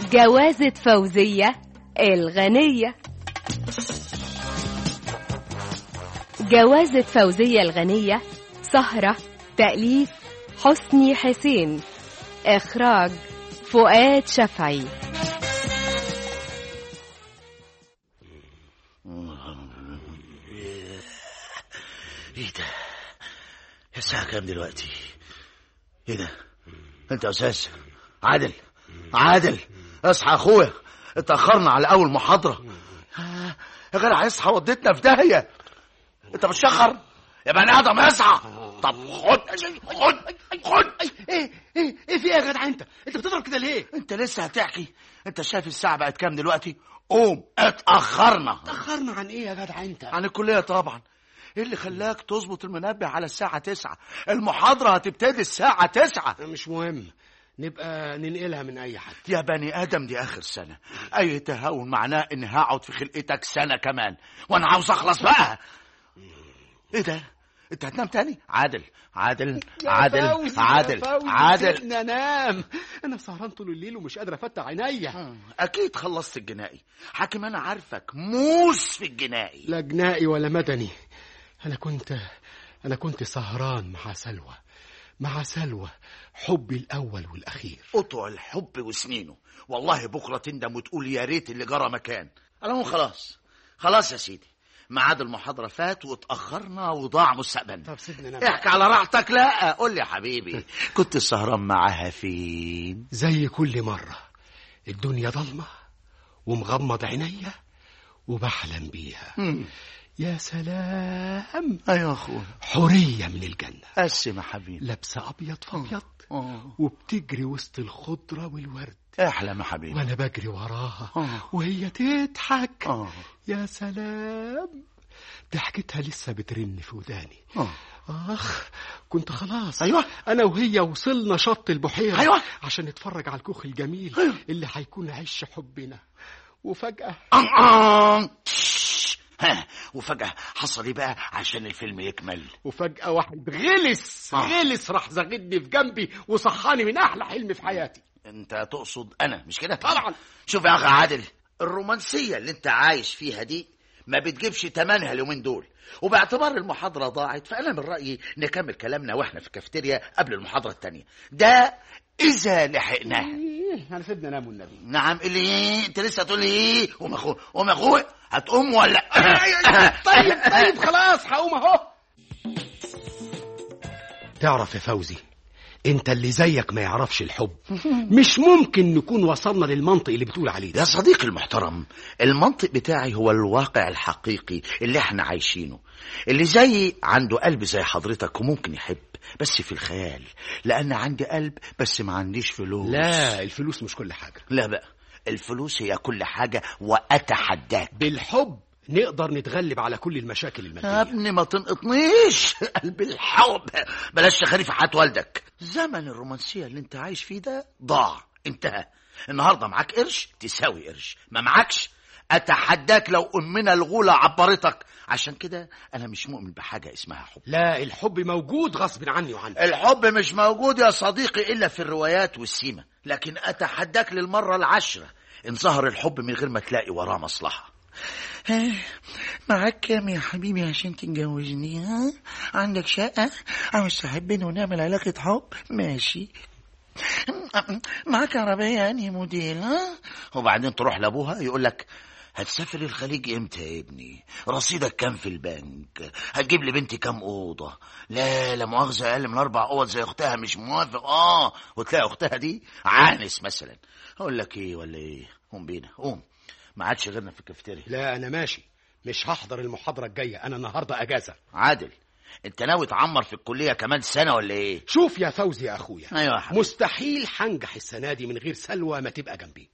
جوازة فوزية الغنية جوازة فوزية الغنية سهرة تأليف حسني حسين إخراج فؤاد شفعي ايه ده الساعة كام دلوقتي ايه ده انت يا استاذ عادل عادل اصحى يا اخويا اتأخرنا على اول محاضرة آه، يا جدع اصحى وديتنا في داهية انت بتشخر يا بني ادم اصحى طب خد خد خد ايه ايه ايه في ايه يا جدع انت انت بتضرب كده ليه انت لسه هتحكي انت شايف الساعة بقت كام دلوقتي قوم اتأخرنا تاخرنا عن ايه يا جدع انت عن الكلية طبعا ايه اللي خلاك تظبط المنبه على الساعة تسعة المحاضرة هتبتدي الساعة تسعة مش مهم نبقى ننقلها من اي حد يا بني آدم دي آخر سنة أي تهاون معناه إن هقعد في خلقتك سنة كمان وأنا عاوز أخلص بقى إيه ده؟ أنت هتنام تاني؟ عادل عادل عادل عادل عادل سيبني انام انا سهران طول الليل ومش قادر افتح عينيا أكيد خلصت الجنائي حاكم أنا عارفك موس في الجنائي لا جنائي ولا مدني انا كنت انا كنت سهران مع سلوى مع سلوى حبي الاول والاخير قطع الحب وسنينه والله بكرة تندم وتقول يا ريت اللي جرى مكان المهم خلاص خلاص يا سيدي ميعاد المحاضرة فات واتأخرنا وضاع مستقبلنا طب سيبني انام احكي على راحتك لا قول لي يا حبيبي كنت سهران معاها فين زي كل مرة الدنيا ضلمة ومغمض عينيا وبحلم بيها يا سلام ايوه يا اخويا حورية من الجنة قسم يا حبيبي لابسة أبيض فأبيض آه. وبتجري وسط الخضرة والورد احلم يا حبيبي وأنا بجري وراها آه. وهي تضحك آه. يا سلام ضحكتها لسه بترن في وداني آه. اخ كنت خلاص أيوة. انا وهي وصلنا شط البحيره أيوة. عشان نتفرج على الكوخ الجميل أيوة. اللي هيكون عش حبنا وفجاه آن آن. تش. ها وفجأة حصل ايه بقى عشان الفيلم يكمل وفجاه واحد غلس آه. غلس راح زغدني في جنبي وصحاني من احلى حلم في حياتي انت تقصد انا مش كده طبعا. شوف يا اخي عادل الرومانسية اللي انت عايش فيها دي ما بتجيبش تمنها اليومين دول وباعتبار المحاضرة ضاعت فأنا من رأيي نكمل كلامنا واحنا في الكافيتيريا قبل المحاضرة التانية ده إذا لحقناها ايه انا سيبني انام والنبي نعم اللي ايه انت لسه هتقول لي ايه قوم يا اخويا قوم يا اخويا هتقوم ولا طيب طيب خلاص هقوم اهو تعرف يا فوزي انت اللي زيك ما يعرفش الحب مش ممكن نكون وصلنا للمنطق اللي بتقول عليه ده يا صديقي المحترم المنطق بتاعي هو الواقع الحقيقي اللي احنا عايشينه اللي زي عنده قلب زي حضرتك وممكن يحب بس في الخيال لان عندي قلب بس ما عنديش فلوس لا الفلوس مش كل حاجة لا بقى الفلوس هي كل حاجة وأتحداك بالحب نقدر نتغلب على كل المشاكل يا المادية ابني ما تنقطنيش قلب الحب بلاش تخلي في حياة والدك زمن الرومانسية اللي انت عايش فيه ده ضاع انتهى النهاردة معاك قرش تساوي قرش ما معكش أتحداك لو أمنا الغولة عبرتك عشان كده أنا مش مؤمن بحاجة اسمها حب لا الحب موجود غصب عني وعنك الحب مش موجود يا صديقي إلا في الروايات والسيما لكن أتحداك للمرة العشرة إن ظهر الحب من غير ما تلاقي وراه مصلحة ها، معاك كام يا حبيبي عشان تتجوزني ها عندك شقة عاوز تحبني ونعمل علاقة حب ماشي معاك عربية أنهي موديل ها وبعدين تروح لأبوها يقول لك هتسافر الخليج امتى يا ابني رصيدك كام في البنك هتجيب لي بنتي كام اوضه لا لا مؤاخذه اقل من اربع اوض زي اختها مش موافق اه وتلاقي اختها دي عانس مثلا اقول لك ايه ولا ايه قوم بينا قوم ما عادش غيرنا في الكافيتيريا لا أنا ماشي مش هحضر المحاضرة الجاية أنا النهاردة أجازة عادل انت ناوي تعمر في الكليه كمان سنه ولا ايه شوف يا فوزي يا أخويا ايوه يا حبيبي مستحيل هنجح السنة دي من غير سلوى ما تبقى جنبي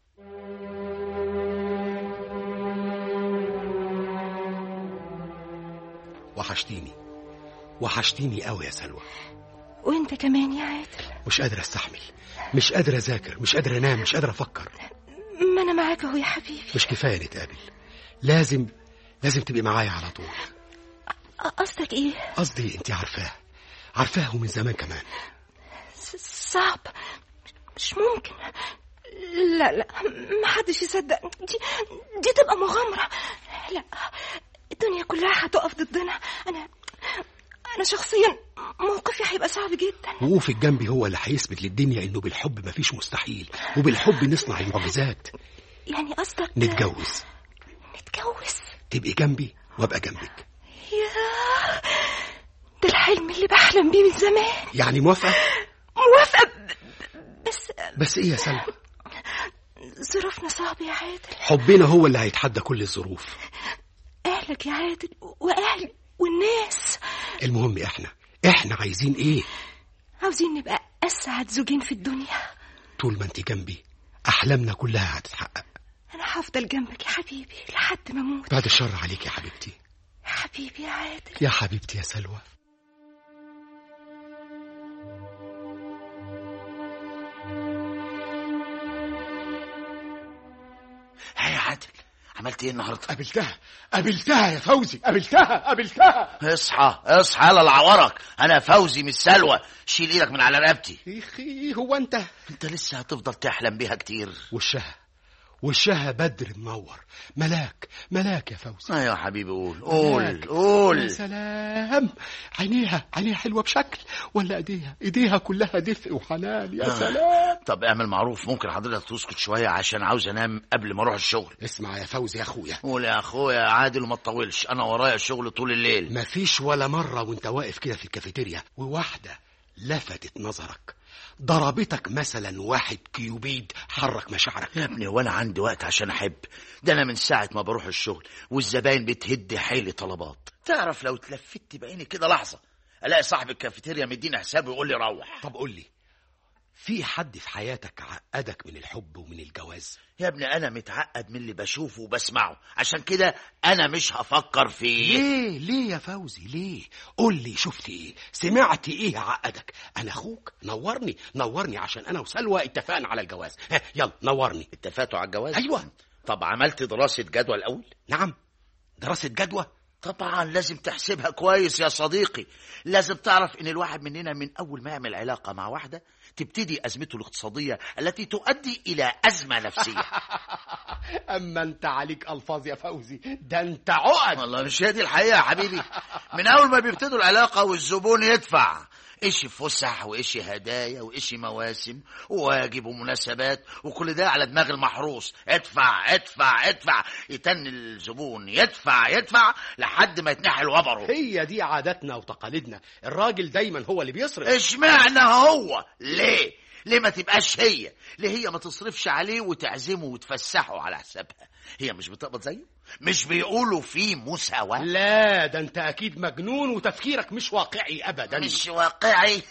وحشتيني وحشتيني قوي يا سلوى وانت كمان يا عادل مش قادر استحمل مش قادر اذاكر مش قادر انام مش قادر افكر ما انا معاك اهو يا حبيبي مش كفايه نتقابل لازم لازم تبقي معايا على طول قصدك ايه قصدي انت عارفاه عارفاه من زمان كمان س- صعب مش ممكن لا لا محدش يصدق دي دي تبقى مغامرة لا الدنيا كلها هتقف ضدنا أنا أنا شخصيا موقفي هيبقى صعب جدا وقوفك جنبي هو اللي هيثبت للدنيا انه بالحب مفيش مستحيل وبالحب نصنع المعجزات يعني قصدك نتجوز نتجوز تبقي جنبي وابقى جنبك يا ده الحلم اللي بحلم بيه من زمان يعني موافقه موافقة ب- بس بس ايه يا سلمى ظروفنا صعبة يا عادل حبنا هو اللي هيتحدى كل الظروف أهلك يا عادل وأهلي والناس المهم احنا احنا عايزين ايه عاوزين نبقى أسعد زوجين في الدنيا طول ما انت جنبي احلامنا كلها هتتحقق أنا هفضل جنبك يا حبيبي لحد ما أموت بعد الشر عليك يا حبيبتي يا حبيبي يا عادل يا حبيبتي يا سلوى ها يا عادل عملت ايه النهارده قابلتها قابلتها يا فوزي قابلتها قابلتها اصحى اصحى يلا لعورك انا فوزي مش سلوى شيل ايدك من على رقبتي اخي هو انت انت لسه هتفضل تحلم بيها كتير وشها وشها بدر منور ملاك ملاك يا فوزي ايوه يا حبيبي قول قول ملاك. يا قول سلام عينيها عينيها حلوة بشكل ولا ايديها ايديها كلها دفء وحنان يا آه. سلام طب اعمل معروف ممكن حضرتك تسكت شويه عشان عاوز انام قبل ما اروح الشغل اسمع يا فوزي يا اخويا قول يا اخويا عادل وما تطولش انا ورايا شغل طول الليل مفيش ولا مرة وانت واقف كده في الكافيتيريا وواحدة لفتت نظرك ضربتك مثلا واحد كيوبيد حرك مشاعرك يا ابني وانا عندي وقت عشان احب ده انا من ساعه ما بروح الشغل والزباين بتهد حيلي طلبات تعرف لو اتلفت بعيني كده لحظه الاقي صاحب الكافيتيريا مديني حسابه ويقول لي روح طب قول لي في حد في حياتك عقدك من الحب ومن الجواز يا ابني انا متعقد من اللي بشوفه وبسمعه عشان كده انا مش هفكر فيه ليه ليه يا فوزي ليه قول لي شفت ايه سمعت ايه عقدك انا اخوك نورني نورني عشان انا وسلوى اتفقنا على الجواز ها يلا نورني اتفقتوا على الجواز أيوة. طب عملت دراسه جدوى الاول نعم دراسة جدوى طبعا لازم تحسبها كويس يا صديقي لازم تعرف ان الواحد مننا من اول ما يعمل علاقه مع واحده تبتدي ازمته الاقتصاديه التي تؤدي الى ازمه نفسيه اما انت عليك الفاظ يا فوزي ده انت عقد والله مش هي دي الحقيقه يا حبيبي من اول ما بيبتدوا العلاقه والزبون يدفع ايش فسح وايش هدايا وايش مواسم وواجب ومناسبات وكل ده على دماغ المحروس ادفع ادفع ادفع يتن الزبون يدفع يدفع لحد ما يتنحل وبره هي دي عاداتنا وتقاليدنا الراجل دايما هو اللي بيصرف اشمعنى هو ليه ليه ما تبقاش هي ليه هي ما تصرفش عليه وتعزمه وتفسحه على حسابها هي مش بتقبض زيه مش بيقولوا في مساواة لا ده انت اكيد مجنون وتفكيرك مش واقعي ابدا مش واقعي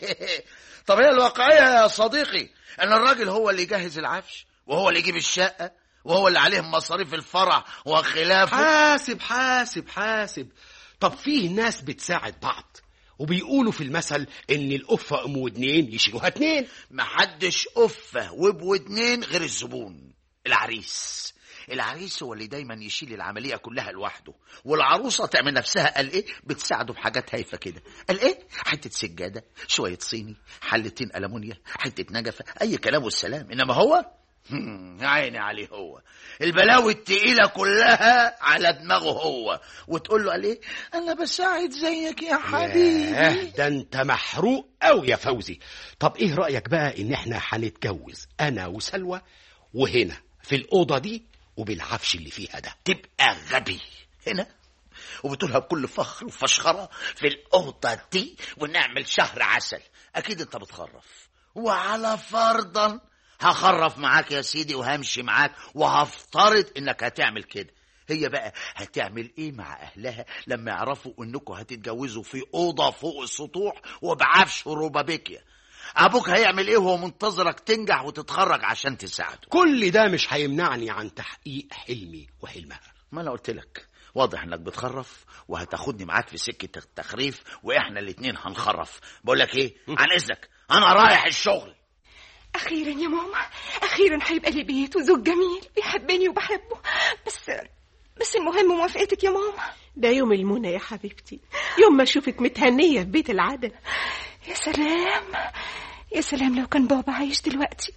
طب هي الواقعية يا صديقي ان الراجل هو اللي يجهز العفش وهو اللي يجيب الشقة وهو اللي عليه مصاريف الفرع وخلافه حاسب حاسب حاسب طب فيه ناس بتساعد بعض وبيقولوا في المثل ان القفة ام ودنين يشيلوها اتنين محدش قفة وبودنين غير الزبون العريس العريس هو اللي دايما يشيل العملية كلها لوحده والعروسة تعمل نفسها قال ايه بتساعده بحاجات هايفة كده قال ايه حتة سجادة شوية صيني حلتين ألمونيا حتة نجفة أي كلام والسلام إنما هو هم، يا عيني عليه هو البلاوي التقيلة كلها على دماغه هو وتقول له قال ايه أنا بساعد زيك يا ياه، حبيبي ده انت محروق قوي يا فوزي طب ايه رأيك بقى ان احنا هنتجوز انا وسلوى وهنا في الأوضة دي وبالعفش اللي فيها ده تبقى غبي هنا وبتقولها بكل فخر وفشخرة في الأوضة دي ونعمل شهر عسل أكيد أنت بتخرف وعلى فرضا هخرف معاك يا سيدي وهمشي معاك وهفترض إنك هتعمل كده هي بقى هتعمل ايه مع اهلها لما يعرفوا انكم هتتجوزوا في اوضه فوق السطوح وبعفش روبابيكيا ابوك هيعمل ايه وهو منتظرك تنجح وتتخرج عشان تساعده كل ده مش هيمنعني عن تحقيق حلمي وحلمها ما انا قلت لك واضح انك بتخرف وهتاخدني معاك في سكه التخريف واحنا الاتنين هنخرف بقول لك ايه عن اذنك انا رايح الشغل أخيرا يا ماما أخيرا هيبقى لي بيت وزوج جميل بيحبني وبحبه بس بس المهم موافقتك يا ماما ده يوم المنى يا حبيبتي يوم ما اشوفك متهنيه في بيت العدل يا سلام يا سلام لو كان بابا عايش دلوقتي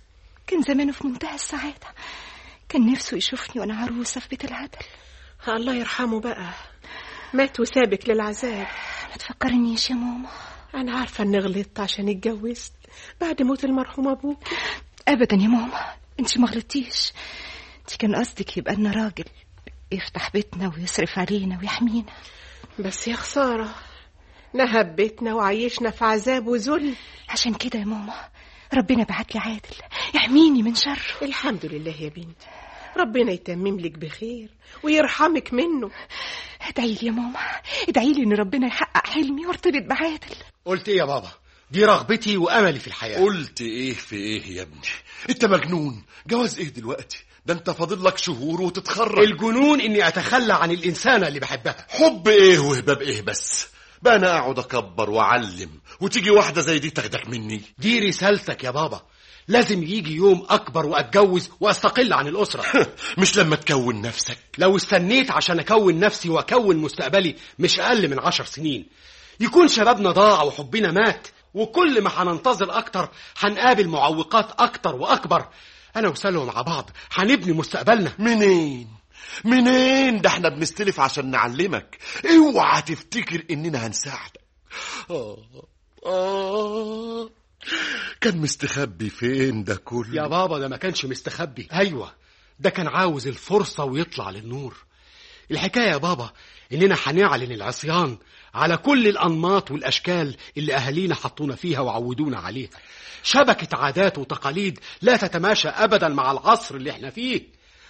كان زمانه في منتهى السعادة كان نفسه يشوفني وأنا عروسة في بيت العدل الله يرحمه بقى مات وسابك للعذاب ما تفكرنيش يا ماما أنا عارفة إني غلطت عشان اتجوزت بعد موت المرحوم أبوك أبدا يا ماما أنت ما غلطتيش أنت كان قصدك يبقى لنا راجل يفتح بيتنا ويصرف علينا ويحمينا بس يا خسارة نهب بيتنا وعيشنا في عذاب وذل عشان كده يا ماما ربنا بعت لي عادل يحميني من شره الحمد لله يا بنتي ربنا يتمم لك بخير ويرحمك منه ادعي لي يا ماما ادعي لي ان ربنا يحقق حلمي وارتبط بعادل قلت ايه يا بابا دي رغبتي واملي في الحياه قلت ايه في ايه يا ابني انت مجنون جواز ايه دلوقتي ده انت فاضل لك شهور وتتخرج الجنون اني اتخلى عن الانسانه اللي بحبها حب ايه وهباب ايه بس بقى انا اقعد اكبر واعلم وتيجي واحده زي دي تاخدك مني دي رسالتك يا بابا لازم يجي يوم اكبر واتجوز واستقل عن الاسره مش لما تكون نفسك لو استنيت عشان اكون نفسي واكون مستقبلي مش اقل من عشر سنين يكون شبابنا ضاع وحبنا مات وكل ما هننتظر اكتر هنقابل معوقات اكتر واكبر انا وسلوى مع بعض هنبني مستقبلنا منين منين ده احنا بنستلف عشان نعلمك اوعى تفتكر اننا هنساعدك آه آه كان مستخبي فين ده كله يا بابا ده ما كانش مستخبي ايوه ده كان عاوز الفرصه ويطلع للنور الحكايه يا بابا اننا هنعلن العصيان على كل الانماط والاشكال اللي اهالينا حطونا فيها وعودونا عليها شبكه عادات وتقاليد لا تتماشى ابدا مع العصر اللي احنا فيه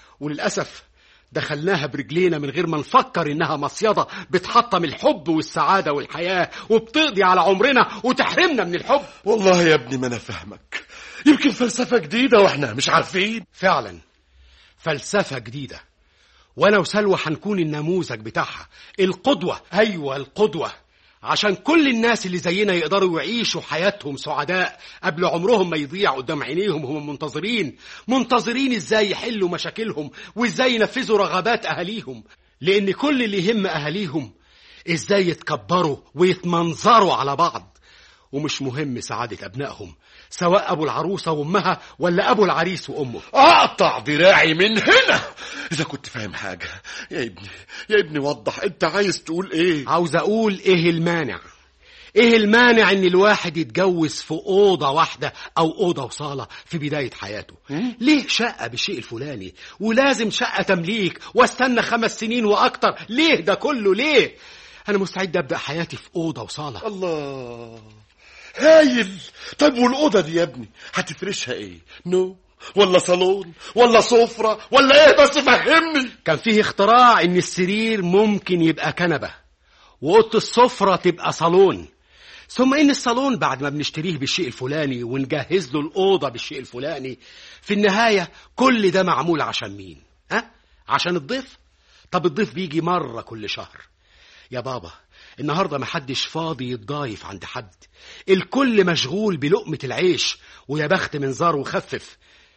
وللاسف دخلناها برجلينا من غير ما نفكر انها مصيدة بتحطم الحب والسعادة والحياة وبتقضي على عمرنا وتحرمنا من الحب والله يا ابني ما انا فاهمك يمكن فلسفة جديدة واحنا مش عارفين فعلا فلسفة جديدة وانا وسلوى هنكون النموذج بتاعها القدوة ايوه القدوة عشان كل الناس اللي زينا يقدروا يعيشوا حياتهم سعداء قبل عمرهم ما يضيع قدام عينيهم هم منتظرين منتظرين ازاي يحلوا مشاكلهم وازاي ينفذوا رغبات اهاليهم لان كل اللي يهم اهاليهم ازاي يتكبروا ويتمنظروا على بعض ومش مهم سعادة أبنائهم سواء أبو العروسة وأمها ولا أبو العريس وأمه اقطع ذراعي من هنا اذا كنت فاهم حاجة يا ابني يا ابني وضح انت عايز تقول ايه عاوز أقول إيه المانع إيه المانع إن الواحد يتجوز في أوضة واحدة أو أوضة وصالة في بداية حياته ليه شقة بالشيء الفلاني ولازم شقة تمليك واستنى خمس سنين وأكتر ليه ده كله ليه أنا مستعد أبدأ حياتي في أوضة وصالة الله هايل طيب والأوضة دي يا ابني هتفرشها ايه نو ولا صالون ولا سفرة ولا ايه بس فهمني كان فيه اختراع ان السرير ممكن يبقى كنبة واوضه السفرة تبقى صالون ثم ان الصالون بعد ما بنشتريه بالشيء الفلاني ونجهز له الاوضه بالشيء الفلاني في النهايه كل ده معمول عشان مين ها عشان الضيف طب الضيف بيجي مره كل شهر يا بابا النهارده محدش فاضي يتضايف عند حد الكل مشغول بلقمه العيش ويا بخت من زار وخفف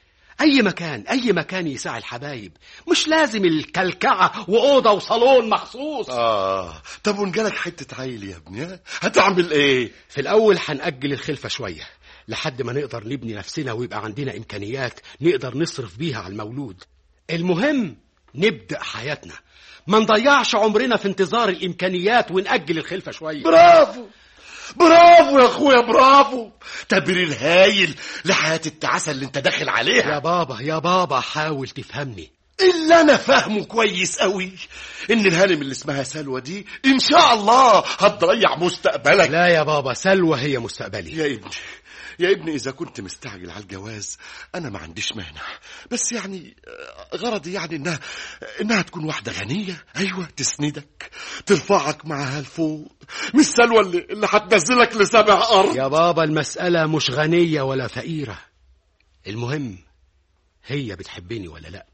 اي مكان اي مكان يساع الحبايب مش لازم الكلكعه واوضه وصالون مخصوص اه طب وان جالك حتة عيل يا ابني ها؟ هتعمل ايه في الأول هنأجل الخلفة شوية لحد ما نقدر نبني نفسنا ويبقى عندنا إمكانيات نقدر نصرف بيها على المولود المهم نبدأ حياتنا ما نضيعش عمرنا في انتظار الإمكانيات ونأجل الخلفة شوية برافو برافو يا اخويا برافو تبرير هايل لحياة التعاسة اللي انت داخل يا عليها بابا يا بابا حاول تفهمني اللي انا فاهمه كويس قوي ان الهانم اللي اسمها سلوى دي ان شاء الله هتضيع مستقبلك لا يا بابا سلوى هي مستقبلي يا ابني يا ابني إذا كنت مستعجل على الجواز أنا ما عنديش مانع بس يعني آه، غرضي يعني إنها إنها تكون واحدة غنية أيوة تسندك ترفعك معاها لفوق مش سلوى اللي, اللي هتنزلك لسبع أرض يا بابا المسألة مش غنية ولا فقيرة المهم هي بتحبني ولا لا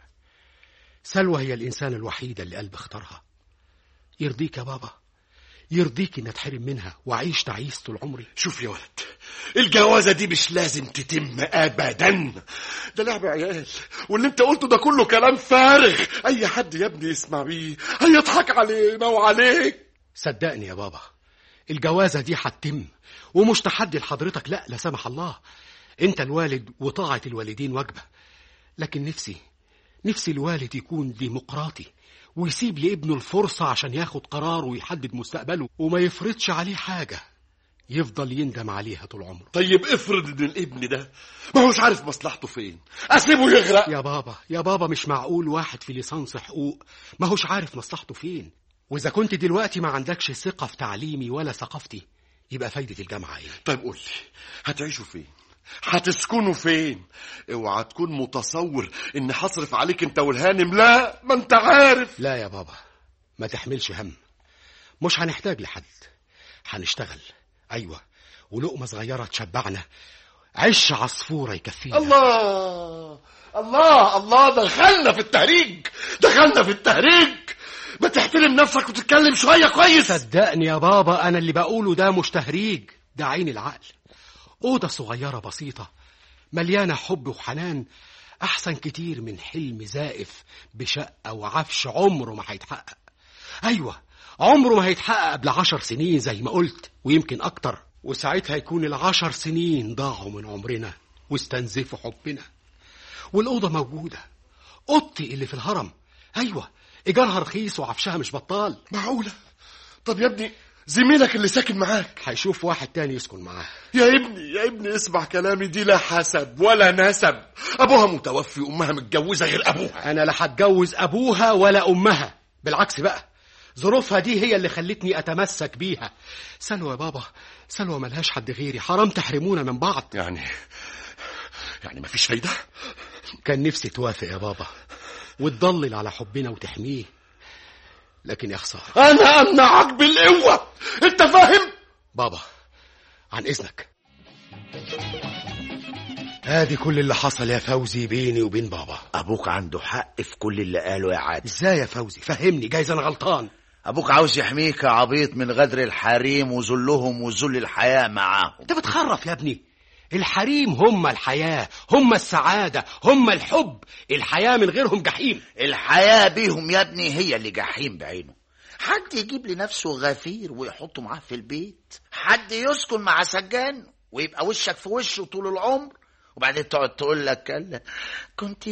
سلوى هي الإنسانة الوحيدة اللي قلبي اختارها يرضيك يا بابا يرضيك إن أتحرم منها وأعيش تعيس طول عمري شوف يا ولد الجوازة دي مش لازم تتم أبدا ده لعب عيال واللي انت قلته ده كله كلام فارغ أي حد يا ابني يسمع بيه هيضحك علينا وعليك صدقني يا بابا الجوازة دي هتتم ومش تحدي لحضرتك لا لا سمح الله انت الوالد وطاعة الوالدين واجبة لكن نفسي نفسي الوالد يكون ديمقراطي ويسيب لابنه الفرصة عشان ياخد قرار ويحدد مستقبله وما يفرضش عليه حاجة يفضل يندم عليها طول عمره طيب افرض ان الابن ده ما هوش عارف مصلحته فين اسيبه يغرق يا بابا يا بابا مش معقول واحد في ليسانس حقوق ما هوش عارف مصلحته فين واذا كنت دلوقتي ما عندكش ثقة في تعليمي ولا ثقافتي يبقى فايدة الجامعة ايه طيب قول لي هتعيشوا فين هتسكنوا فين اوعى تكون متصور ان هصرف عليك انت والهانم لا ما انت عارف لا يا بابا ما تحملش هم مش هنحتاج لحد هنشتغل ايوه ولقمة صغيرة تشبعنا عش عصفورة يكفينا الله الله الله دخلنا في التهريج دخلنا في التهريج ما تحترم نفسك وتتكلم شويه كويس صدقني يا بابا انا اللي بقوله ده مش تهريج ده عين العقل اوضه صغيره بسيطه مليانه حب وحنان احسن كتير من حلم زائف بشقه وعفش عمره ما هيتحقق ايوه عمره ما هيتحقق قبل عشر سنين زي ما قلت ويمكن اكتر وساعتها يكون العشر سنين ضاعوا من عمرنا واستنزفوا حبنا والاوضه موجوده اوضتي اللي في الهرم ايوه ايجارها رخيص وعفشها مش بطال معقوله طب يا ابني زميلك اللي ساكن معاك هيشوف واحد تاني يسكن معاه يا ابني يا ابني اسمع كلامي دي لا حسب ولا نسب ابوها متوفي وامها متجوزه غير ابوها انا لا هتجوز ابوها ولا امها بالعكس بقى ظروفها دي هي اللي خلتني اتمسك بيها سلوى يا بابا سلوى ملهاش حد غيري حرام تحرمونا من بعض يعني يعني مفيش فايده كان نفسي توافق يا بابا وتضلل على حبنا وتحميه لكن يا خساره انا امنعك بالقوه انت فاهم بابا عن اذنك ادي كل اللي حصل يا فوزي بيني وبين بابا ابوك عنده حق في كل اللي قاله يا عادل ازاي يا فوزي فهمني جايز انا غلطان ابوك عاوز يحميك يا عبيط من غدر الحريم وذلهم وذل الحياه معاهم انت بتخرف يا ابني الحريم هم الحياة هم السعادة هم الحب الحياة من غيرهم جحيم الحياه بيهم يا ابني هي اللي جحيم بعينه حد يجيب لنفسه غفير ويحطه معاه في البيت حد يسكن مع سجان ويبقى وشك في وشه طول العمر وبعدين تقعد تقول لك كلا كنت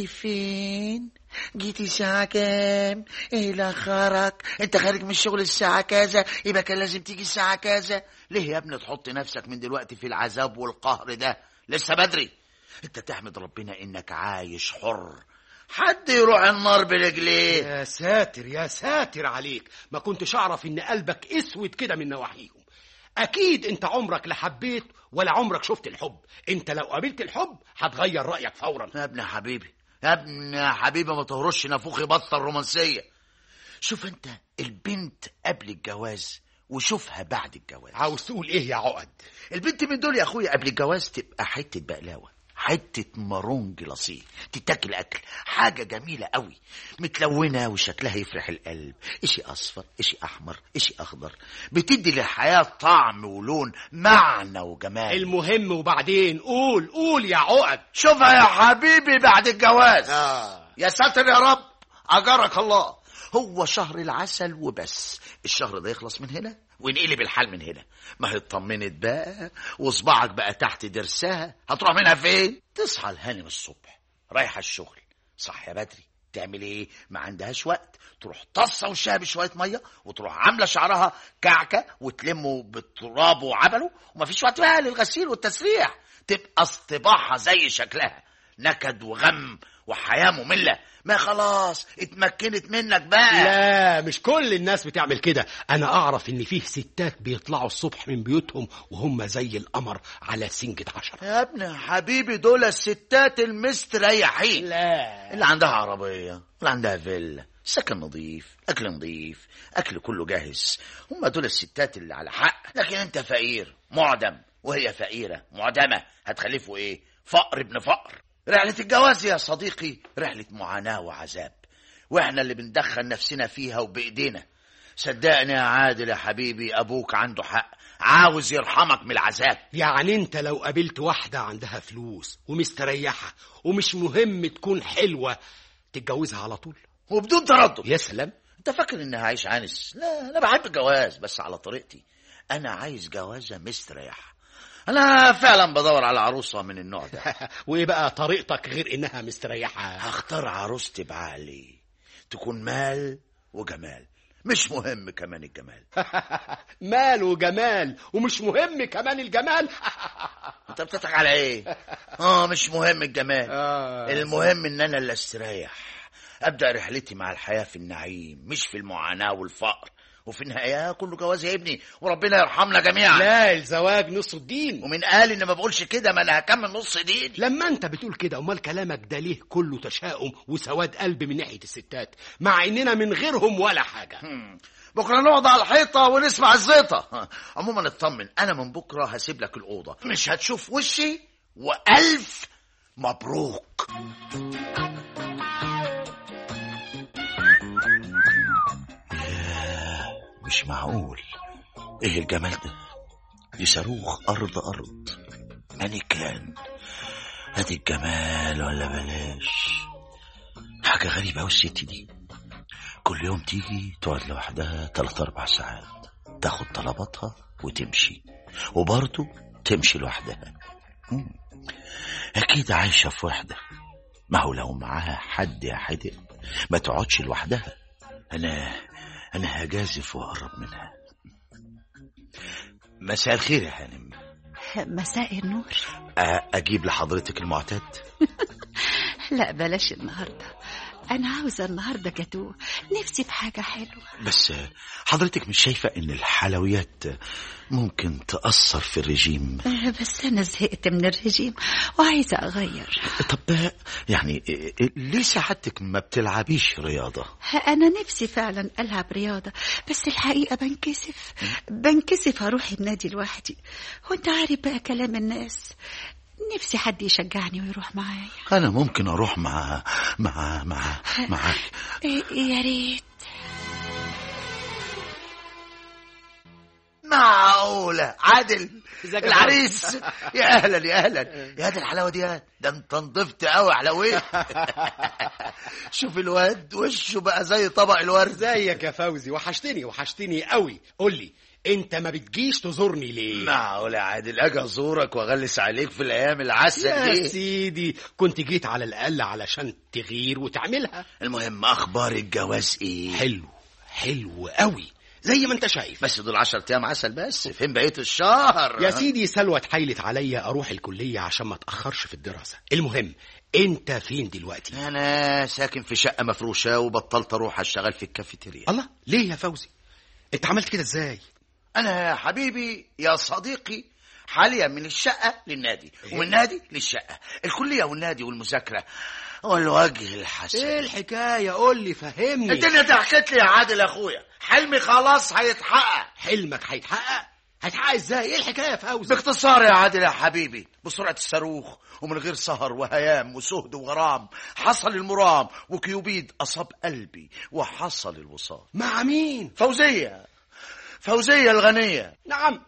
فين جيتي الساعة كام ايه اللي اخرك انت خارج من الشغل الساعة كذا يبقى كان لازم تيجي الساعة كذا ليه يا ابني تحط نفسك من دلوقتي في العذاب والقهر ده لسه بدري انت تحمد ربنا انك عايش حر حد يروح النار برجليه يا ساتر يا ساتر عليك ما كنتش اعرف ان قلبك اسود كده من نواحيهم اكيد انت عمرك لا حبيت ولا عمرك شفت الحب انت لو قابلت الحب هتغير رايك فورا يا ابني يا حبيبي يا ابني يا حبيبي ما تهرش نافوخي بطل رومانسية شوف انت البنت قبل الجواز وشوفها بعد الجواز عاوز تقول ايه يا عقد البنت من دول يا اخويا قبل الجواز تبقى حتة بقلاوة حتة مارونج لصيق تتاكل أكل حاجة جميلة قوي متلونة وشكلها يفرح القلب إشي أصفر إشي أحمر إشي أخضر بتدي للحياة طعم ولون معنى وجمال المهم وبعدين قول قول يا عقد شوفها يا حبيبي بعد الجواز يا ساتر يا رب أجرك الله هو شهر العسل وبس الشهر ده يخلص من هنا وينقلب الحال من هنا ما هي اطمنت بقى وصباعك بقى تحت درسها هتروح منها فين تصحى الهانم الصبح رايحة الشغل صح يا بدري تعمل ايه ما عندهاش وقت تروح طصه وشها بشويه ميه وتروح عامله شعرها كعكه وتلمه بالتراب وعبله ومفيش وقت بقى للغسيل والتسريح تبقى اصطباحها زي شكلها نكد وغم وحياه ممله ما خلاص اتمكنت منك بقى لا مش كل الناس بتعمل كده انا اعرف ان فيه ستات بيطلعوا الصبح من بيوتهم وهم زي القمر على سنجة عشرة يا ابني يا حبيبي دول الستات المستريحين لا اللي عندها عربية اللي عندها فيلا سكن نظيف أكل نظيف أكل كله جاهز هم دول الستات اللي على حق لكن أنت فقير معدم وهي فقيرة معدمة هتخلفوا إيه فقر ابن فقر رحلة الجواز يا صديقي رحلة معاناة وعذاب وإحنا اللي بندخل نفسنا فيها وبإيدينا صدقني يا عادل يا حبيبي أبوك عنده حق عاوز يرحمك من العذاب يعني انت لو قابلت واحدة عندها فلوس ومستريحة ومش مهم تكون حلوة تتجوزها على طول وبدون تردد يا سلام انت فاكر اني هعيش عنس لا انا بحب الجواز بس على طريقتي انا عايز جوازه مستريحه انا فعلا بدور على عروسه من النوع ده وايه بقى طريقتك غير انها مستريحه هختار عروستي بعقلي تكون مال وجمال مش مهم كمان الجمال مال وجمال ومش مهم كمان الجمال انت بتضحك على ايه اه مش مهم الجمال آه. المهم ان انا اللي استريح ابدا رحلتي مع الحياه في النعيم مش في المعاناه والفقر وفي النهايه كله جواز يا ابني وربنا يرحمنا جميعا لا الزواج نص الدين ومن قال ان ما بقولش كده ما انا هكمل نص دين لما انت بتقول كده امال كلامك ده ليه كله تشاؤم وسواد قلب من ناحيه الستات مع اننا من غيرهم ولا حاجه هم. بكره نقعد على الحيطه ونسمع الزيطه ها. عموما اطمن انا من بكره هسيب لك الاوضه مش هتشوف وشي والف مبروك ياه، مش معقول ايه الجمال ده دي صاروخ ارض ارض مانيكان ادي الجمال ولا بلاش حاجه غريبه أوي الست دي كل يوم تيجي تقعد لوحدها تلات أربع ساعات تاخد طلباتها وتمشي وبرضه تمشي لوحدها مم. أكيد عايشة في وحدة ما هو لو معاها حد يا حدق ما تقعدش لوحدها أنا أنا هجازف وأقرب منها مساء الخير يا هانم مساء النور أ- أجيب لحضرتك المعتاد لا بلاش النهارده انا عاوزه النهارده جاتوه نفسي في حاجه حلوه بس حضرتك مش شايفة إن الحلويات ممكن تأثر في الرجيم آه، بس انا زهقت من الرجيم وعايزه اغير طب يعني ليه سعادتك ما بتلعبيش رياضة؟ انا نفسي فعلا العب رياضه بس الحقيقه بنكسف بنكسف اروح النادي لوحدي وانت عارف بقى كلام الناس نفسي حد يشجعني ويروح معايا أنا ممكن أروح مع مع مع معاك إيه، يا ريت معقولة عادل ازيك يا العريس يا أهلا يا أهلا يا دي الحلاوة دي يا ده أنت نضفت قوي حلوية شوف الواد وشه بقى زي طبق الورد ازيك يا فوزي وحشتني وحشتني قوي قول لي انت ما بتجيش تزورني ليه معقولة يا عادل أجي أزورك وأغلس عليك في الأيام العسل يا دي سيدي كنت جيت على الاقل علشان تغير وتعملها المهم أخبار الجواز إيه؟ حلو حلو قوي زي ما انت شايف بس دول 10 ايام عسل بس فين بقيه الشهر يا سيدي سلوى اتحايلت عليا اروح الكليه عشان ما اتاخرش في الدراسه المهم انت فين دلوقتي انا ساكن في شقه مفروشه وبطلت اروح اشتغل في الكافيتيريا الله ليه يا فوزي انت عملت كده ازاي انا يا حبيبي يا صديقي حاليا من الشقه للنادي ومن النادي للشقه الكليه والنادي والمذاكره والوجه الحسن ايه الحكايه قول لي فهمني الدنيا ضحكت لي يا عادل اخويا حلمي خلاص هيتحقق حلمك هيتحقق هيتحقق ازاي ايه الحكايه يا فوزي باختصار يا عادل يا حبيبي بسرعة الصاروخ ومن غير سهر وهيام وسهد وغرام حصل المرام وكيوبيد أصاب قلبي وحصل الوصال مع مين فوزية فوزية الغنية نعم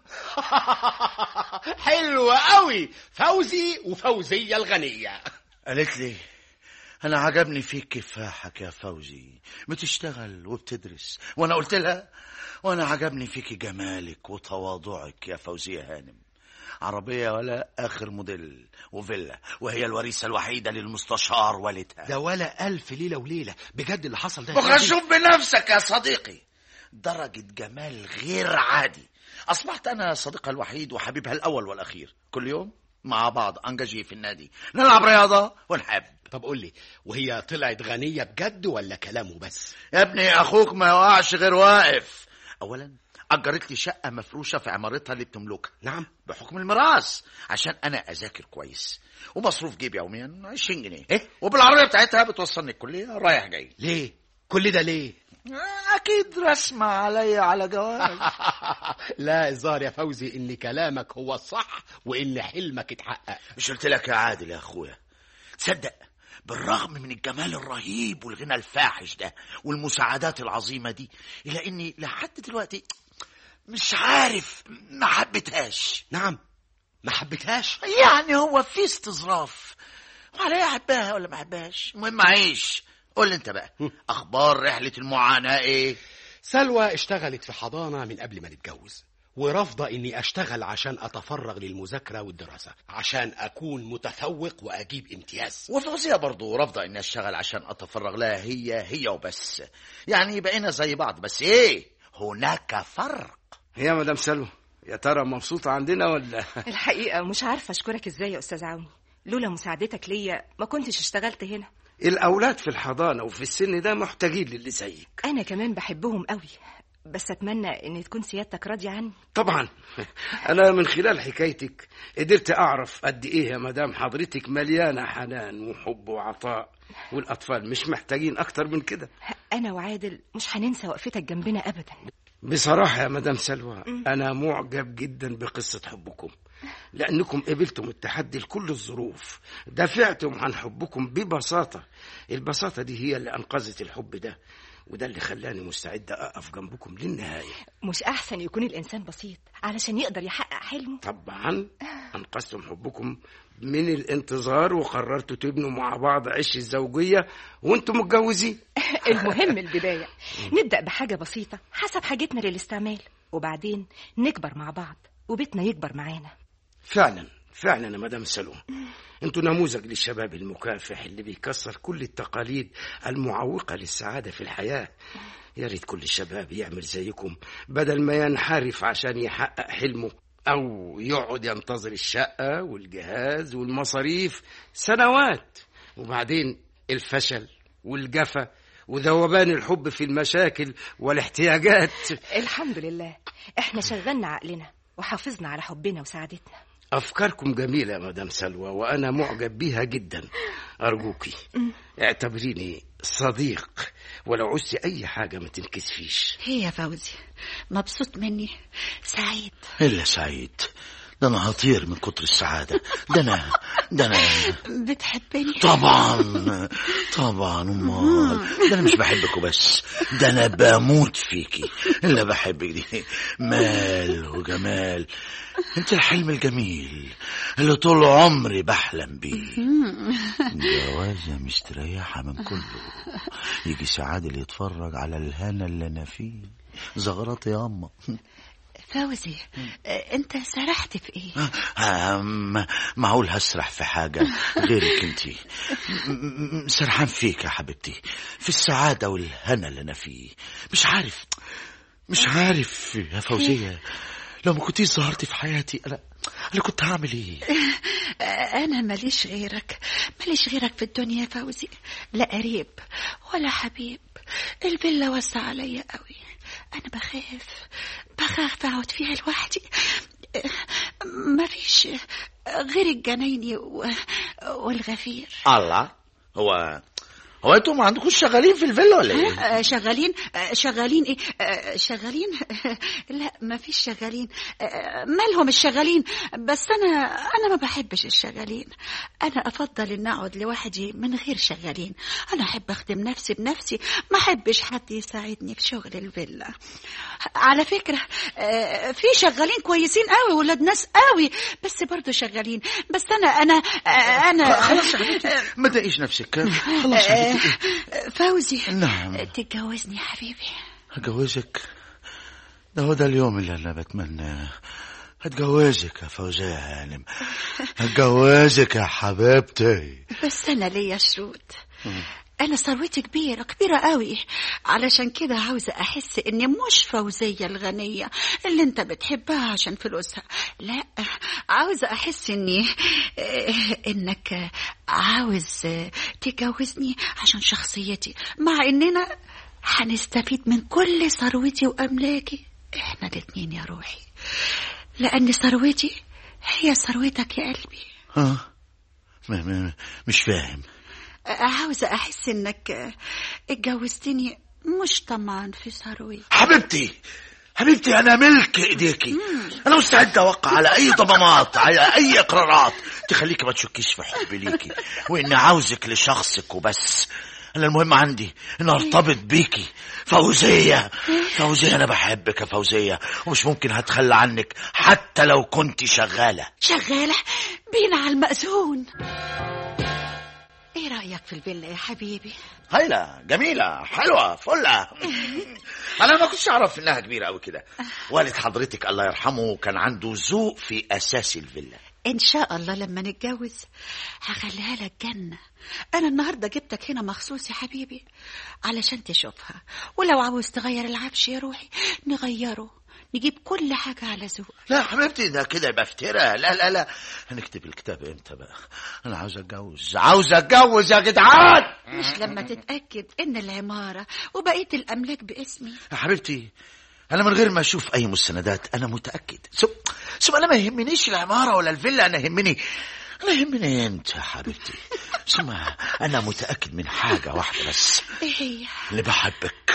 حلو قوي فوزي وفوزيه الغنيه قالت لي أنا عجبني فيك كفاحك يا فوزي بتشتغل وبتدرس وأنا قلت لها وأنا عجبني فيك جمالك وتواضعك يا فوزية هانم عربية ولا آخر موديل وفيلا وهي الوريثة الوحيدة للمستشار والدها ده ولا ألف ليلة وليلة بجد اللي حصل ده بكرة شوف بنفسك يا صديقي درجة جمال غير عادي أصبحت أنا صديقها الوحيد وحبيبها الأول والأخير كل يوم مع بعض أنجاجي في النادي نلعب رياضة ونحب طب قول لي وهي طلعت غنية بجد ولا كلامه بس يا ابني أخوك ما يقعش غير واقف أولا أجرت لي شقة مفروشة في عمارتها اللي بتملكها نعم بحكم الميراث عشان أنا أذاكر كويس ومصروف جيب يوميا 20 جنيه إيه؟ وبالعربية بتاعتها بتوصلني الكلية رايح جاي ليه كل ده ليه أكيد رسمة عليا على جواز لا الظاهر يا فوزي ان كلامك هو الصح وان حلمك اتحقق مش قلت لك يا عادل يا اخويا تصدق بالرغم من الجمال الرهيب والغنى الفاحش ده والمساعدات العظيمة دي إلا إني لحد دلوقتي مش عارف ما حبيتهاش نعم ما حبيتهاش يعني هو في استظراف وعليا أحبها ولا ما أحبهاش المهم أعيش قول لي أنت بقى أخبار رحلة المعاناة إيه سلوى اشتغلت في حضانة من قبل ما نتجوز ورافضة إني أشتغل عشان أتفرغ للمذاكرة والدراسة عشان أكون متفوق وأجيب امتياز وفوزية برضه رافضة إني أشتغل عشان أتفرغ لها هي هي وبس يعني بقينا زي بعض بس إيه هناك فرق يا مدام سلوى يا ترى مبسوطة عندنا ولا الحقيقة مش عارفة أشكرك إزاي يا أستاذ عوني لولا مساعدتك ليا ما كنتش اشتغلت هنا الأولاد في الحضانة وفي السن ده محتاجين للي زيك أنا كمان بحبهم قوي بس أتمنى إن تكون سيادتك راضية عني طبعا أنا من خلال حكايتك قدرت أعرف قد إيه يا مدام حضرتك مليانة حنان وحب وعطاء والأطفال مش محتاجين أكتر من كده أنا وعادل مش هننسى وقفتك جنبنا أبدا بصراحة يا مدام سلوى أنا معجب جدا بقصة حبكم لأنكم قبلتم التحدي لكل الظروف دافعتم عن حبكم ببساطة البساطة دي هي اللي أنقذت الحب ده وده اللي خلاني مستعد أقف جنبكم للنهاية مش أحسن يكون الإنسان بسيط علشان يقدر يحقق حلمه طبعا أنقذتم حبكم من الانتظار وقررتوا تبنوا مع بعض عش الزوجية وانتم متجوزين المهم البداية نبدأ بحاجة بسيطة حسب حاجتنا للاستعمال وبعدين نكبر مع بعض وبيتنا يكبر معانا فعلا فعلا يا مدام سلوم انتوا نموذج للشباب المكافح اللي بيكسر كل التقاليد المعوقة للسعادة في الحياة يا ريت كل الشباب يعمل زيكم بدل ما ينحرف عشان يحقق حلمه أو يقعد ينتظر الشقة والجهاز والمصاريف سنوات وبعدين الفشل والجفا وذوبان الحب في المشاكل والاحتياجات الحمد لله احنا شغلنا عقلنا وحافظنا على حبنا وسعادتنا أفكاركم جميلة يا مدام سلوى وأنا معجب بيها جدا أرجوكي اعتبريني صديق ولو عوزتي أي حاجة ما تنكسفيش هي يا فوزي مبسوط مني سعيد إلا سعيد ده أنا هطير من كتر السعادة ده أنا ده أنا بتحبني طبعا طبعا امال ده انا مش بحبك وبس ده انا بموت فيكي اللي بحبك دي مال وجمال انت الحلم الجميل اللي طول عمري بحلم بيه جوازة مستريحة من كله يجي سعاد اللي يتفرج على الهنا اللي انا فيه زغرات يا اما فوزي آه، انت سرحت في ايه أم معقول هسرح في حاجة غيرك انتي م- م- سرحان فيك يا حبيبتي في السعادة والهنا اللي أنا فيه مش عارف مش عارف يا فوزية لو ما كنتيش ظهرتي في حياتي أنا أنا كنت هعمل إيه آه، انا ماليش غيرك ماليش غيرك في الدنيا يا فوزي لا قريب ولا حبيب الفيلا وسع عليا قوي انا بخاف بخاف اقعد فيها لوحدي آه، مفيش غير الجنايني و- والغفير الله هو هو انتوا ما عندكوش شغالين في الفيلا ولا ايه؟ آه، شغالين آه، شغالين ايه آه، شغالين لا ما فيش شغالين آه، مالهم الشغالين بس انا انا ما بحبش الشغالين انا افضل ان اقعد لوحدي من غير شغالين انا احب اخدم نفسي بنفسي ما احبش حد يساعدني في شغل الفيلا على فكره آه، في شغالين كويسين قوي ولاد ناس قوي بس برضو شغالين بس انا انا آه، انا خلاص يا حبيبتي ما تضايقيش نفسك خلاص يا حبيبتي آه، فوزي نعم تتجوزني يا حبيبي هتجوزك ده هو ده اليوم اللي انا بتمناه هتجوزك يا فوزية هانم هتجوزك يا حبيبتي بس انا ليا شروط انا ثروتي كبيره كبيره قوي علشان كده عاوزه احس اني مش فوزيه الغنيه اللي انت بتحبها عشان فلوسها لا عاوزه احس اني آه، انك عاوز آه، تتجوزني عشان شخصيتي مع اننا هنستفيد من كل ثروتي واملاكي احنا الاتنين يا روحي لان ثروتي هي ثروتك يا قلبي ها م- م- مش فاهم عاوزة أحس إنك اتجوزتني مش طمعان في ثروي حبيبتي حبيبتي انا ملك ايديكي انا مستعد اوقع على اي ضمانات على اي اقرارات تخليكي ما تشكيش في حبي ليكي واني عاوزك لشخصك وبس انا المهم عندي ان ارتبط بيكي فوزية فوزية انا بحبك يا فوزية ومش ممكن هتخلى عنك حتى لو كنت شغالة شغالة بينا على المأذون إيه رأيك في الفيلا يا حبيبي هايلة جميلة حلوة فلة أنا ما كنتش أعرف إنها كبيرة أوي كده والد حضرتك الله يرحمه كان عنده ذوق في أساس الفيلا إن شاء الله لما نتجوز هخليها لك جنة أنا النهاردة جبتك هنا مخصوص يا حبيبي علشان تشوفها ولو عاوز تغير العفش يا روحي نغيره نجيب كل حاجة على ذوق لا حبيبتي ده كده يبقى افتراء لا لا لا هنكتب الكتاب امتى بقى انا عاوز اتجوز عاوز اتجوز يا جدعان مش لما تتأكد إن العمارة وبقية الأملاك باسمي يا حبيبتي انا من غير ما اشوف اي مستندات انا متاكد ثم ثم انا ما يهمنيش العماره ولا الفيلا انا يهمني انا يهمني انت يا حبيبتي ثم انا متاكد من حاجه واحده بس إيه هي اللي بحبك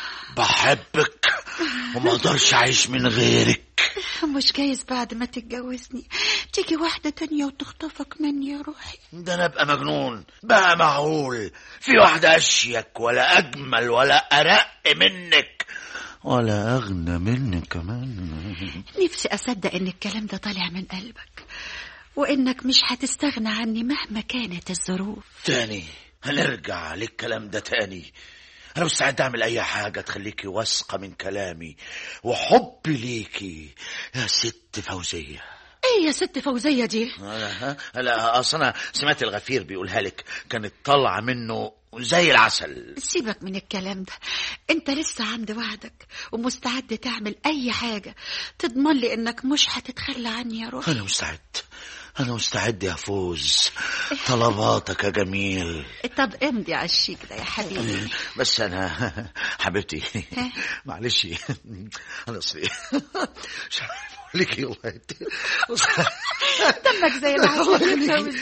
بحبك وما اقدرش اعيش من غيرك مش جايز بعد ما تتجوزني تيجي واحدة تانية وتخطفك مني يا روحي ده انا ابقى مجنون بقى معقول في واحده اشيك ولا اجمل ولا ارق منك ولا اغنى منك كمان نفسي أصدق إن الكلام ده طالع من قلبك وإنك مش هتستغنى عني مهما كانت الظروف تاني هنرجع للكلام ده تاني انا مستعد اعمل اي حاجه تخليكي واثقه من كلامي وحبي ليكي يا ست فوزيه إيه يا ست فوزية دي لا لا اصل انا سمعت الغفير بيقولها لك كانت طالعه منه زي العسل سيبك من الكلام ده انت لسه عند وعدك ومستعد تعمل اي حاجة تضمن لي انك مش هتتخلى عني يا روحي انا مستعد انا مستعد يا فوز طلباتك يا جميل طب امضي على الشيك ده يا حبيبي بس انا حبيبتي معلش انا اصلي مش عارف اقول لك ايه والله أصل- دمك زي العسل يا فوزي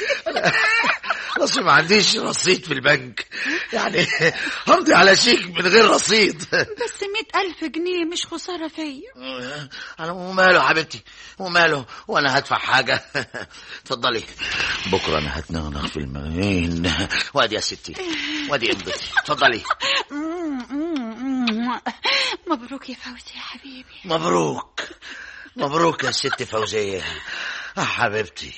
اصل ما عنديش رصيد في البنك يعني همضي على شيك من غير رصيد بس مئة ألف جنيه مش خسارة فيا انا وماله حبيبتي وماله وانا هدفع حاجه اتفضلي بكره انا هتنغنغ في المين وادي يا ستي وادي امضتي اتفضلي مبروك يا فوزي يا حبيبي مبروك مبروك يا ست فوزيه آه حبيبتي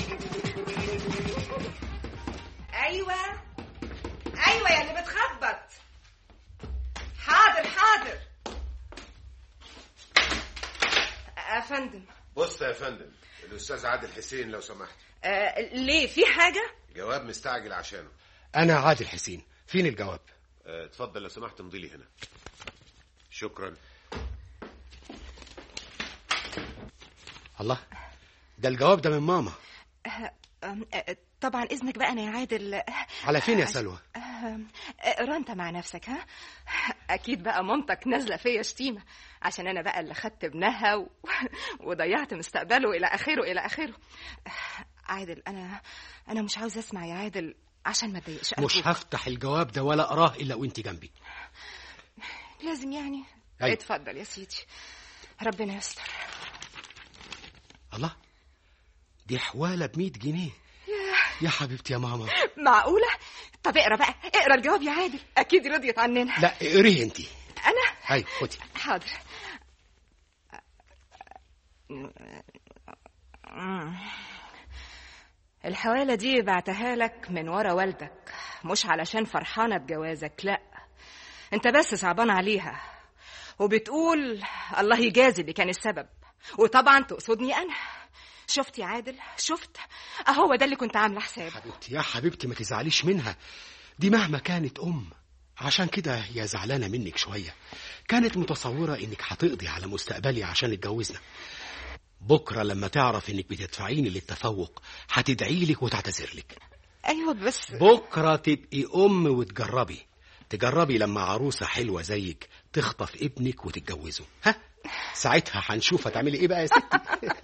ايوه ايوه يا اللي بتخبط حاضر حاضر يا فندم بص يا فندم الاستاذ عادل حسين لو سمحت آه ليه في حاجه جواب مستعجل عشانه انا عادل حسين فين الجواب آه، اتفضل لو سمحت امضي لي هنا شكرا الله ده الجواب ده من ماما آه، آم، آه، طبعا اذنك بقى انا يا عادل آه، على فين يا سلوى آم، اقرا انت مع نفسك ها اكيد بقى مامتك نازله فيا شتيمه عشان انا بقى اللي خدت ابنها و... وضيعت مستقبله الى اخره الى اخره عادل انا انا مش عاوز اسمع يا عادل عشان ما تضايقش مش أرجوك. هفتح الجواب ده ولا اقراه الا وانت جنبي لازم يعني أيوة. اتفضل يا سيدي ربنا يستر الله دي حواله ب 100 جنيه يا حبيبتي يا ماما معقوله طب اقرا بقى اقرا الجواب يا عادل اكيد رضيت عننا لا اقريه انت انا هاي خدي حاضر الحوالة دي بعتها لك من ورا والدك مش علشان فرحانة بجوازك لا انت بس صعبان عليها وبتقول الله يجازي اللي كان السبب وطبعا تقصدني انا شفت يا عادل شفت اهو ده اللي كنت عامله حسابه حبيبتي يا حبيبتي ما تزعليش منها دي مهما كانت ام عشان كده هي زعلانه منك شويه كانت متصوره انك هتقضي على مستقبلي عشان اتجوزنا بكره لما تعرف انك بتدفعيني للتفوق هتدعي لك وتعتذر لك ايوه بس بكره تبقي ام وتجربي تجربي لما عروسه حلوه زيك تخطف ابنك وتتجوزه ها ساعتها هنشوف هتعملي ايه بقى يا ستي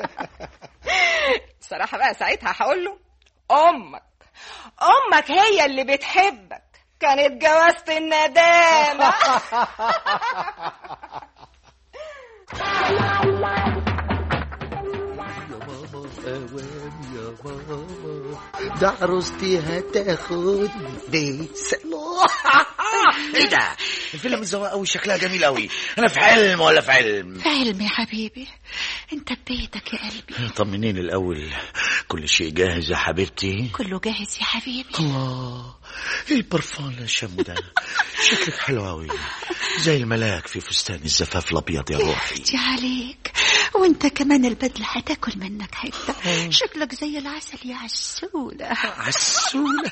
صراحة بقى ساعتها هقول له أمك أمك هي اللي بتحبك كانت جوازة الندامة ده عروستي هتاخدني سلام ايه ده الفيلا متزوقه قوي شكلها جميل قوي انا في حلم ولا في علم في علم يا حبيبي انت ببيتك يا قلبي طمنيني الاول كل شيء جاهز يا حبيبتي كله جاهز يا حبيبي الله ايه البرفان اللي شم ده شكلك حلو قوي زي الملاك في فستان الزفاف الابيض يا روحي دي عليك وانت كمان البدلة هتاكل منك حتة شكلك زي العسل يا عسولة عسولة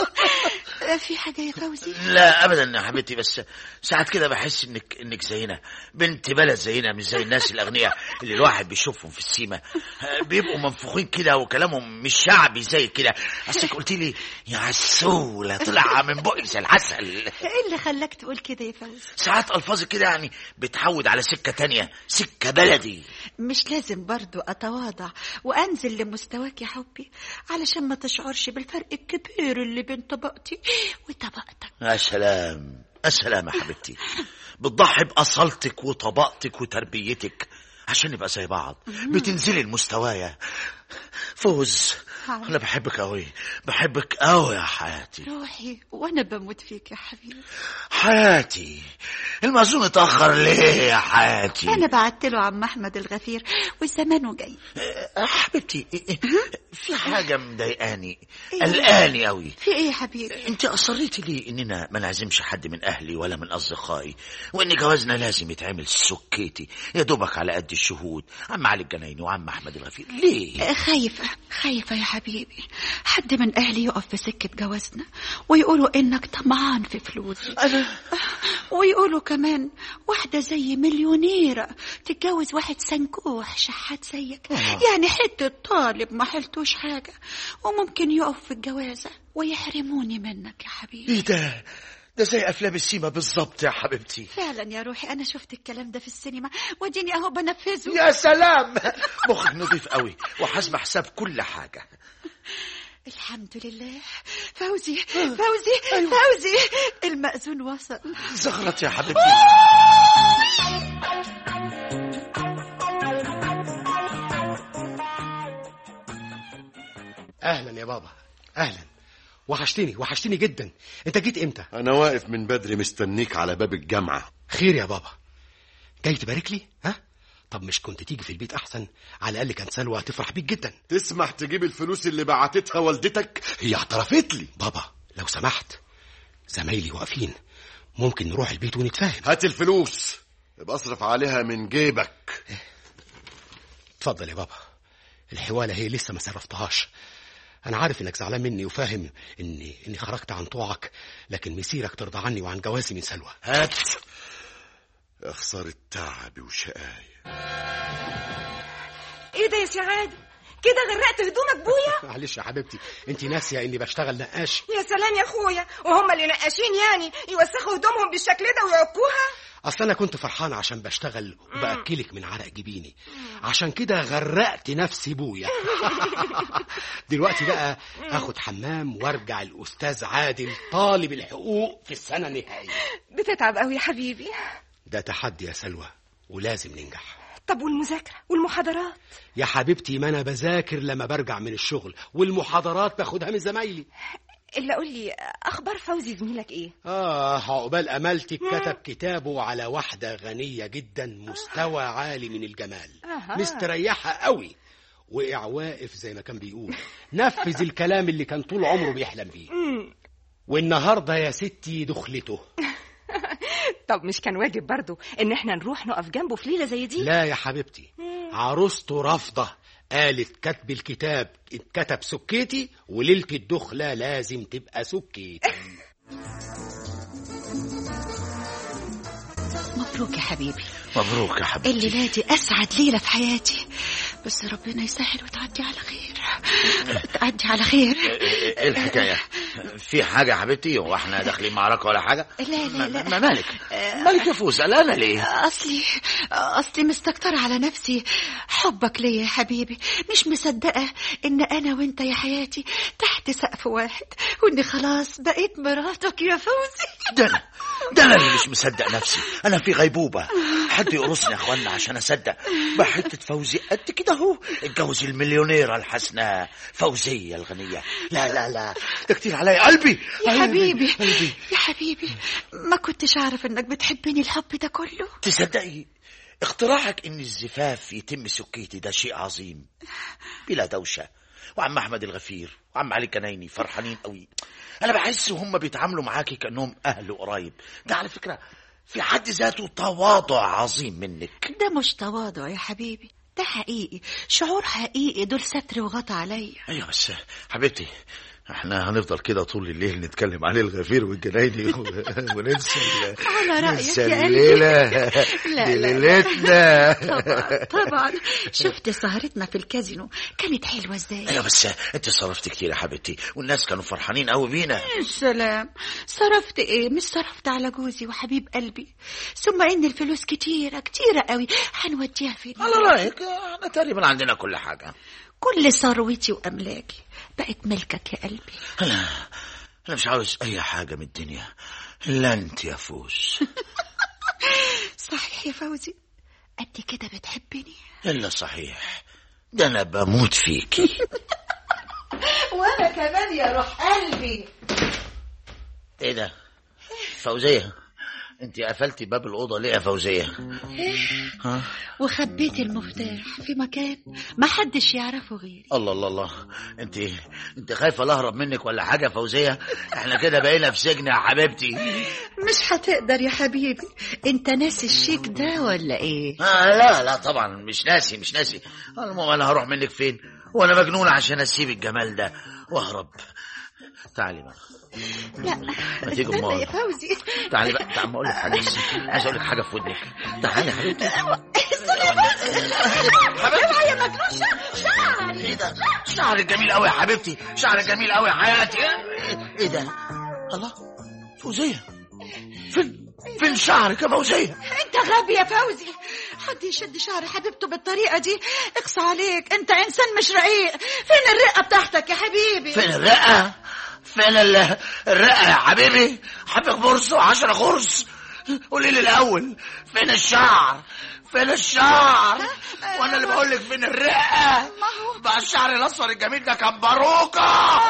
في حاجة يا فوزي لا ابدا يا حبيبتي بس ساعات كده بحس انك انك زينا بنت بلد زينا مش زي الناس الاغنياء اللي الواحد بيشوفهم في السيما بيبقوا منفوخين كده وكلامهم مش شعبي زي كده اصلك قلت لي يا عسولة طلع من بقك زي العسل ايه اللي خلاك تقول كده يا فوزي ساعات الفاظك كده يعني بتحود على سكة تانية سكة بلدي مش لازم برضو اتواضع وانزل لمستواك يا حبي علشان ما تشعرش بالفرق الكبير اللي بين طبقتي وطبقتك يا سلام يا سلام يا حبيبتي بتضحي بأصالتك وطبقتك وتربيتك عشان نبقى زي بعض بتنزلي لمستوايا فوز انا بحبك قوي بحبك قوي يا حياتي روحي وانا بموت فيك يا حبيبي حياتي المأذون اتأخر ليه يا حياتي انا بعت له عم احمد الغفير وزمانه جاي أه، حبيبتي في حاجة مضايقاني قلقاني قوي في ايه يا حبيبي انت اصريتي لي اننا ما نعزمش حد من اهلي ولا من اصدقائي وان جوازنا لازم يتعمل سكيتي يا دوبك على قد الشهود عم علي الجنايني وعم احمد الغفير ليه خايفة خايفة يا حبيبي حد من أهلي يقف في سكة جوازنا ويقولوا إنك طمعان في فلوسي أنا ويقولوا كمان واحدة زي مليونيرة تتجوز واحد سنكوح شحات زيك يعني حتة طالب ما حلتوش حاجة وممكن يقف في الجوازة ويحرموني منك يا حبيبي ايه ده ده زي افلام السيما بالظبط يا حبيبتي فعلا يا روحي أنا شفت الكلام ده في السينما وديني أهو بنفذه يا سلام مخك نضيف قوي وحاسب حساب كل حاجة الحمد لله فوزي فوزي فوزي المأذون وصل زغرت يا حبيبتي اهلا يا بابا اهلا وحشتني وحشتني جدا انت جيت امتى انا واقف من بدري مستنيك على باب الجامعة خير يا بابا جاي تبارك لي ها طب مش كنت تيجي في البيت احسن على الاقل كان سلوى هتفرح بيك جدا تسمح تجيب الفلوس اللي بعتتها والدتك هي اعترفت لي بابا لو سمحت زمايلي واقفين ممكن نروح البيت ونتفاهم هات الفلوس يبقى اصرف عليها من جيبك اتفضل يا بابا الحوالة هي لسه ما صرفتهاش انا عارف انك زعلان مني وفاهم اني اني خرجت عن طوعك لكن مسيرك ترضى عني وعن جوازي من سلوى هات يا خسارة تعبي وشقاية ايه ده يا سعاد كده غرقت هدومك بويا معلش يا حبيبتي انت ناسيه اني بشتغل نقاش يا سلام يا اخويا وهم اللي نقاشين يعني يوسخوا هدومهم بالشكل ده ويعكوها اصل انا كنت فرحان عشان بشتغل وباكلك من عرق جبيني عشان كده غرقت نفسي بويا دلوقتي بقى اخد حمام وارجع الاستاذ عادل طالب الحقوق في السنه النهائيه بتتعب قوي يا حبيبي ده تحدي يا سلوى ولازم ننجح طب والمذاكره والمحاضرات يا حبيبتي ما انا بذاكر لما برجع من الشغل والمحاضرات باخدها من زمايلي اللي قول لي اخبار فوزي زميلك ايه آه عقبال أملتك كتب كتابه على واحدة غنية جدا مستوى عالي من الجمال أها. مستريحة قوي وقع واقف زي ما كان بيقول نفذ الكلام اللي كان طول عمره بيحلم بيه والنهاردة يا ستي دخلته طب مش كان واجب برضو ان احنا نروح نقف جنبه في ليله زي دي لا يا حبيبتي عروسته رافضة قالت كتب الكتاب اتكتب سكيتي وليلة الدخلة لازم تبقى سكيتي مبروك يا حبيبي مبروك يا حبيبتي الليلة دي أسعد ليلة في حياتي بس ربنا يسهل وتعدي على خير تعدي على خير ايه الحكايه في حاجه يا حبيبتي هو احنا داخلين معركه ولا حاجه لا لا لا ما مالك مالك يا فوز قلقانه ليه أصلي أصلي مستكترة على نفسي حبك ليا يا حبيبي مش مصدقة إن أنا وأنت يا حياتي تحت سقف واحد وإني خلاص بقيت مراتك يا فوزي ده انا ده انا اللي مش مصدق نفسي انا في غيبوبه حد يقرصني يا اخوانا عشان اصدق بحته فوزي قد كده اهو اتجوز المليونيره الحسناء فوزيه الغنيه لا لا لا ده كتير عليا قلبي يا قلبي، حبيبي قلبي يا حبيبي ما كنتش أعرف إنك بتحبني الحب ده كله تصدقي اختراعك ان الزفاف يتم سكيتي ده شيء عظيم بلا دوشه وعم احمد الغفير وعم علي كنايني فرحانين قوي انا بحس وهم بيتعاملوا معاكي كانهم اهل وقرايب ده على فكره في حد ذاته تواضع عظيم منك ده مش تواضع يا حبيبي ده حقيقي شعور حقيقي دول ستر وغطى عليا ايوه بس حبيبتي احنا هنفضل كده طول الليل نتكلم عن الغفير والجنايني و- وننسى ال- على رأيك ننسى يا قلبي. الليلة لا، دي لا. ليلتنا طبعا طبعا شفت سهرتنا في الكازينو كانت حلوة ازاي ايوه بس انت صرفت كتير يا حبيبتي والناس كانوا فرحانين قوي بينا يا سلام صرفت ايه مش صرفت على جوزي وحبيب قلبي ثم ان الفلوس كتيرة كتيرة قوي هنوديها فين على رايك احنا تقريبا عندنا كل حاجه كل ثروتي واملاكي بقت ملكك يا قلبي انا انا مش عاوز اي حاجه من الدنيا الا انت يا فوز صحيح يا فوزي قد كده بتحبني الا صحيح ده انا بموت فيكي وانا كمان يا روح قلبي ايه ده فوزيه انت قفلتي باب الاوضه ليه يا فوزيه ها وخبيت المفتاح في مكان ما حدش يعرفه غيري الله الله الله انت انت خايفه لا اهرب منك ولا حاجه يا فوزيه احنا كده بقينا في سجن يا حبيبتي مش هتقدر يا حبيبي انت ناسي الشيك ده ولا ايه آه لا لا طبعا مش ناسي مش ناسي المهم انا هروح منك فين وانا مجنون عشان اسيب الجمال ده واهرب تعالي بقى لا ما تيجي استنى أمال. يا فوزي تعالي بقى تعالي اقول لك حاجه بس. عايز اقول لك حاجه في ودنك تعالي يا حبيبتي استنى يا فوزي اوعى يا مجنون شعري ايه ده شعرك جميل قوي يا حبيبتي شعرك جميل قوي يا حياتي ايه ده الله فوزيه فين فين شعرك يا فوزيه انت غبي يا فوزي حد يشد شعر حبيبته بالطريقه دي اقصى عليك انت انسان مش رقيق فين الرقه بتاعتك يا حبيبي فين الرقه فين ال- الرقه يا حبيبي حبك برص وعشرة خرص قولي لي الاول فين الشعر فين الشعر وانا اللي بقول لك فين الرقه بقى الشعر الاصفر الجميل ده كان باروكه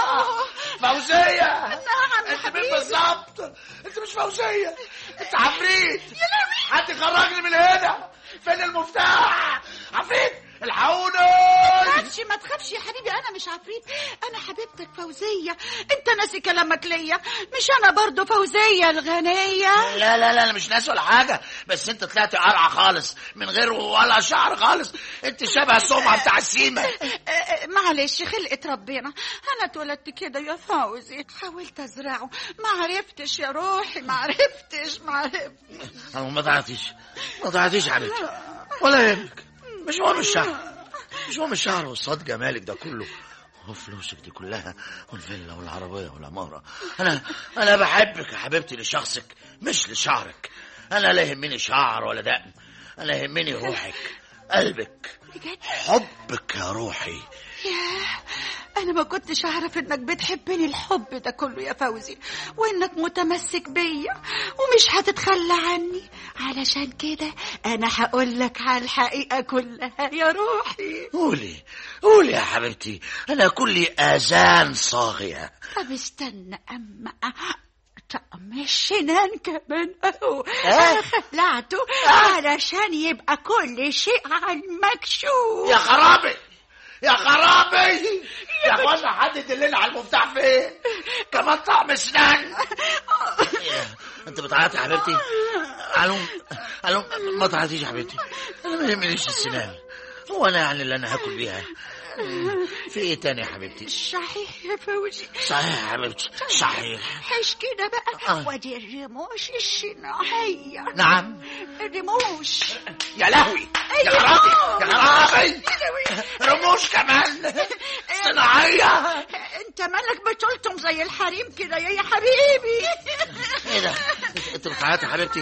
فوزيه انت مين بالظبط انت مش فوزيه انت عفريت حد يخرجني من هنا فين المفتاح عفريت الحقوني تخافش ما تخافش يا حبيبي انا مش عفريت انا حبيبتك فوزيه انت ناسي كلامك ليا مش انا برضو فوزيه الغنيه لا لا لا انا مش ناس ولا حاجه بس انت طلعت قرعه خالص من غير ولا شعر خالص انت شبه السمعه بتاع السيمه أه، أه، معلش خلقة ربنا انا اتولدت كده يا فوزي حاولت ازرعه ما عرفتش يا روحي ما عرفتش ما عرفتش أنا ما تعرفيش ما تعرفيش يا حبيبتي ولا يهمك مش مهم الشعر مش مهم الشعر وصاد جمالك ده كله وفلوسك دي كلها والفيلا والعربية والعمارة أنا أنا بحبك يا حبيبتي لشخصك مش لشعرك أنا لا يهمني شعر ولا دقن أنا يهمني روحك قلبك بجد حبك يا روحي ياه انا ما كنتش اعرف انك بتحبني الحب ده كله يا فوزي وانك متمسك بيا ومش هتتخلى عني علشان كده انا هقول لك على الحقيقه كلها يا روحي قولي قولي يا حبيبتي أنا كلي آذان صاغية طب استنى اما طقم الشنان كمان اهو آه. انا خلعته علشان يبقى كل شيء على المكشوف يا خرابي يا خرابي يا اخوانا حد يدلنا على المفتاح فين كمان طعم اسنان إيه، انت بتعيطي يا حبيبتي علوم علوم ما تعيطيش يا حبيبتي انا ما يهمنيش السنان هو انا يعني اللي انا هاكل بيها في ايه تاني يا حبيبتي صحيح يا فوزي صحيح يا حبيبتي صحيح حش كده بقى آه. ودي الرموش الصناعية نعم الرموش يا لهوي يا أيوة. خرابي يا خرابي رموش كمان صناعيه انت مالك بتلطم زي الحريم كده يا يا حبيبي ايه ده انت بتعيطي يا حبيبتي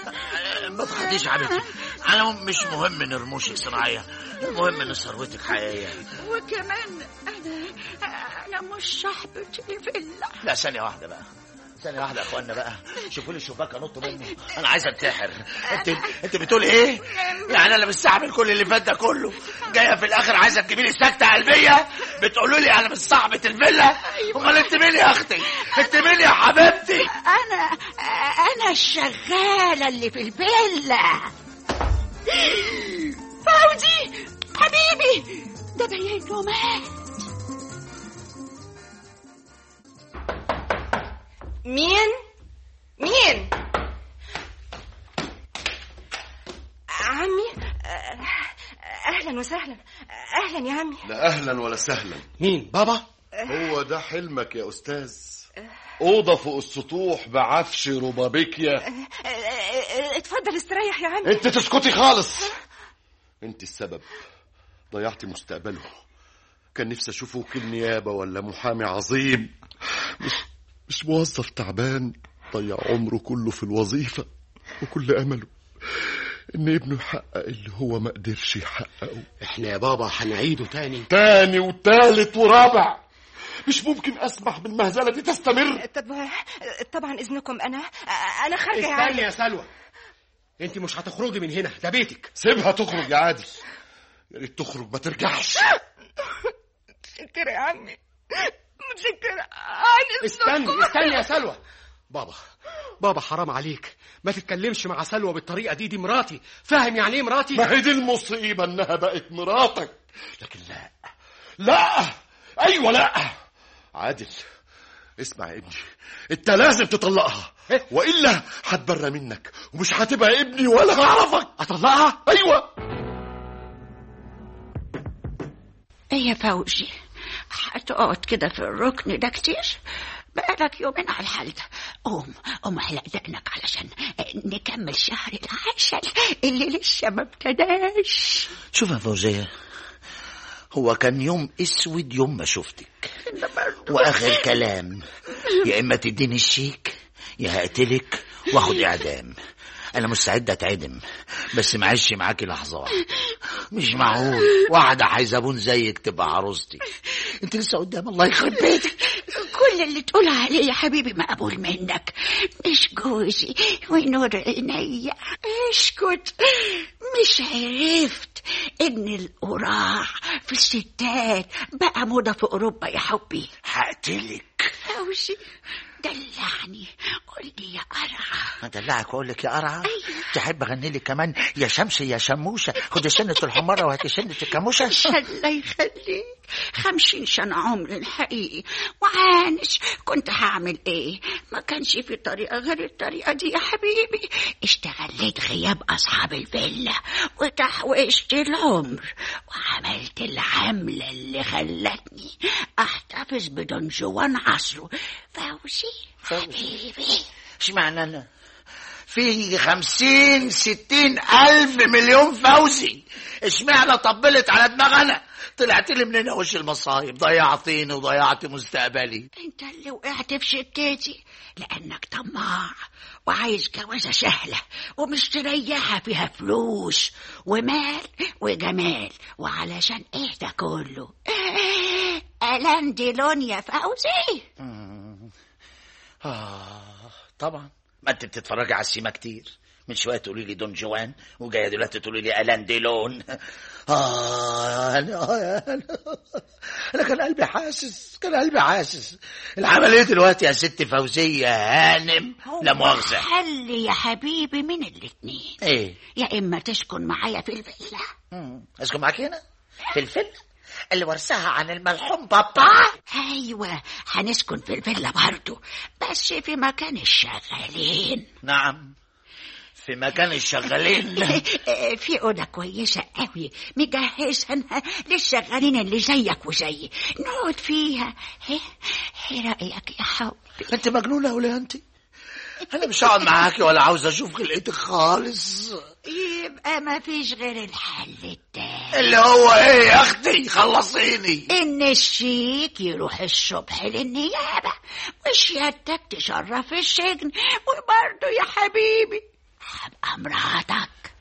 ما تعيطيش يا حبيبتي انا مش مهم ان رموشك صناعيه المهم ان ثروتك حقيقيه وكمان انا انا مش صاحبة الفيلا لا ثانيه واحده بقى ثانية واحدة يا اخوانا بقى شوفوا لي الشباك انط منه انا عايز انتحر انت انت بتقول ايه؟ يعني انا مستحمل كل اللي فات ده كله جاية في الاخر عايزة تجيبي لي سكتة قلبية بتقولوا لي انا مش صاحبة الفيلا امال انت مين يا اختي؟ انت مين يا حبيبتي؟ انا انا الشغاله اللي في الفيلا فوزي حبيبي ده باين له مات مين مين عمي آه، اهلا وسهلا اهلا يا عمي لا اهلا ولا سهلا مين بابا هو ده حلمك يا استاذ اوضه فوق السطوح بعفش ربابيكيا آه، آه، اتفضل استريح يا عمي انت تسكتي خالص انت السبب ضيعتي مستقبله كان نفسي اشوفه وكيل نيابه ولا محامي عظيم مش مش موظف تعبان ضيع عمره كله في الوظيفه وكل امله ان ابنه يحقق اللي هو ما قدرش يحققه احنا يا بابا هنعيده تاني تاني وتالت ورابع مش ممكن اسمح بالمهزله دي تستمر طب آه، طبعا اذنكم انا آه، انا خارجه يا استني عمي يا سلوى انت مش هتخرجي من هنا ده بيتك سيبها تخرج يا عادل يا ريت تخرج ما ترجعش متشكرة يا عمي متشكرة عن استني إذنكم. استني يا سلوى بابا بابا حرام عليك ما تتكلمش مع سلوى بالطريقه دي دي مراتي فاهم يعني ايه مراتي ما هي دي المصيبة انها بقت مراتك لكن لا لا ايوه لا عادل اسمع يا ابني انت لازم تطلقها إيه؟ والا هتبرى منك ومش هتبقى ابني ولا هعرفك اطلقها ايوه ايه يا فوزي هتقعد كده في الركن ده كتير بقالك يومين على الحال ده قوم قوم احلق دقنك علشان نكمل شهر العسل اللي لسه ما ابتداش شوف يا فوزية هو كان يوم اسود يوم ما شفتك واخر كلام يا اما تديني الشيك يا هقتلك واخد اعدام انا مستعد اتعدم بس معيش معاكي لحظه واحده مش معقول واحده حيزبون زيك تبقى عروستي انت لسه قدام الله يخرب بيتك كل اللي تقول عليه يا حبيبي مقبول منك مش جوزي ونور عينيا اسكت مش عرفت ان القراع في الستات بقى موضة في اوروبا يا حبي هقتلك فوزي دلعني قول لي يا قرع ادلعك واقول لك يا قرعه تحب اغني لك كمان يا شمس يا شموشه خد سنه الحماره وهاتي سنه الكاموشه الله يخليك خمسين سنة عمري الحقيقي وعانش كنت هعمل ايه ما كانش في طريقة غير الطريقة دي يا حبيبي اشتغلت غياب أصحاب الفيلا وتحوشت العمر وعملت العملة اللي خلتني أحتفظ بدون جوان عصره فوزي حبيبي اشمعنى انا في خمسين ستين الف مليون فوزي اشمعنى طبلت على دماغ انا طلعت لي منين يا وش المصايب ضيعتيني وضيعت مستقبلي انت اللي وقعت في شتاتي لانك طماع وعايز جوازة سهلة ومستريحة فيها فلوس ومال وجمال وعلشان ايه ده كله ألان ديلون يا فوزي آه طبعا ما انت بتتفرجي على السيما كتير من شويه تقولي لي دون جوان وجايه دلوقتي تقولي لي الان ديلون اه انا انا انا كان قلبي حاسس كان قلبي حاسس العمليه دلوقتي يا ست فوزيه هانم لا مؤاخذه حل يا حبيبي من الاتنين ايه يا اما تسكن معايا في الفيلا مم. اسكن معاك هنا في الفيلا اللي ورثها عن المرحوم بابا ايوه هنسكن في الفيلا برضه بس في مكان الشغالين نعم في مكان الشغالين في اوضه كويسه قوي مجهزها للشغالين اللي زيك وزيي نقعد فيها ايه إيه رايك يا حبي انت مجنونه ولا انت انا مش هقعد معاكي ولا عاوز اشوف خلقتك خالص يبقى ما فيش غير الحل التاني اللي هو ايه يا اختي خلصيني ان الشيك يروح الصبح للنيابه وسيادتك تشرف السجن وبرضه يا حبيبي هبقى مراتك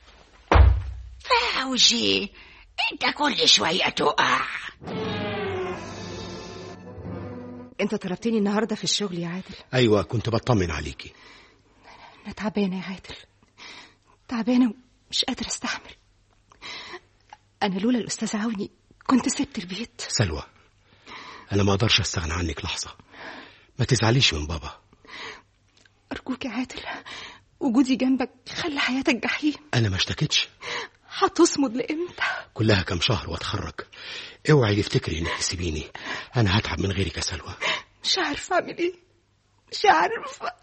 فوزي انت كل شويه تقع انت طلبتني النهارده في الشغل يا عادل ايوه كنت بطمن عليكي انا تعبانه يا عادل تعبانه ومش قادره استحمل انا لولا الاستاذ عوني كنت سبت البيت سلوى انا ما اقدرش استغنى عنك لحظه ما تزعليش من بابا ارجوك يا عادل وجودي جنبك خلى حياتك جحيم انا ما اشتكيتش هتصمد لامتى كلها كام شهر واتخرج اوعي تفتكري انك تسيبيني انا هتعب من غيرك يا سلوى مش عارفه اعمل ايه مش عارفه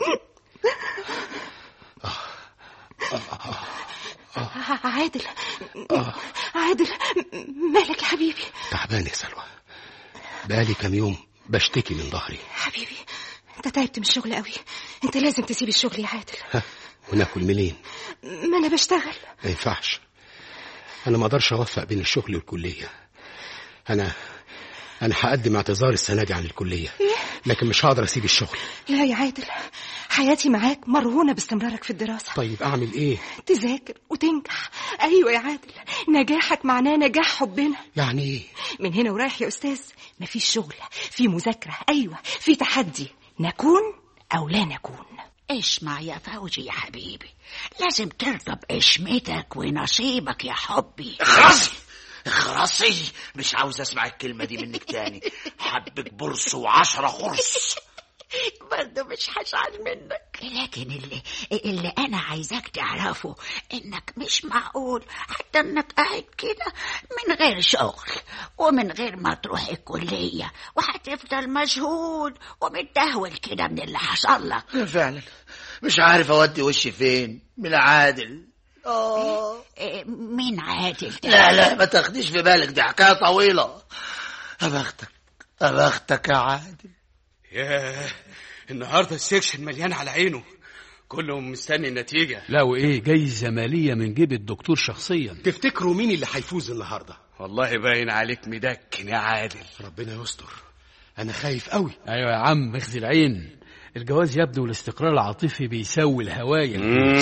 عادل عادل مالك يا حبيبي تعبان يا سلوى بقالي كام يوم بشتكي من ظهري حبيبي انت تعبت من الشغل قوي انت لازم تسيب الشغل يا عادل ها وناكل منين ما انا بشتغل ما ينفعش انا ما اقدرش اوفق بين الشغل والكليه انا انا هقدم اعتذار السنه دي عن الكليه لكن مش هقدر اسيب الشغل لا يا عادل حياتي معاك مرهونة باستمرارك في الدراسة طيب اعمل ايه تذاكر وتنجح أيوة يا عادل نجاحك معناه نجاح حبنا يعني ايه من هنا ورايح يا أستاذ مفيش شغل في مذاكرة أيوة في تحدي نكون أو لا نكون اسمع يا فوزي يا حبيبي لازم ترضى بقسمتك ونصيبك يا حبي اخرسي اخرسي مش عاوز اسمع الكلمة دي منك تاني حبك برص وعشرة خرص برضه مش هزعل منك لكن اللي اللي انا عايزاك تعرفه انك مش معقول حتى انك قاعد كده من غير شغل ومن غير ما تروح الكليه وهتفضل مشغول ومتدهول كده من اللي حصل لك فعلا مش عارف اودي وشي فين من عادل اه إيه، مين عادل ده؟ لا لا ما تاخديش في بالك دي حكايه طويله ابختك ابختك يا عادل ياه النهارده السكشن مليان على عينه كله مستني النتيجه لا وايه جايزه ماليه من جيب الدكتور شخصيا تفتكروا مين اللي هيفوز النهارده والله باين عليك مدكن يا عادل ربنا يستر انا خايف قوي ايوه يا عم اخذ العين الجواز يا ابني والاستقرار العاطفي بيسوي الهوايه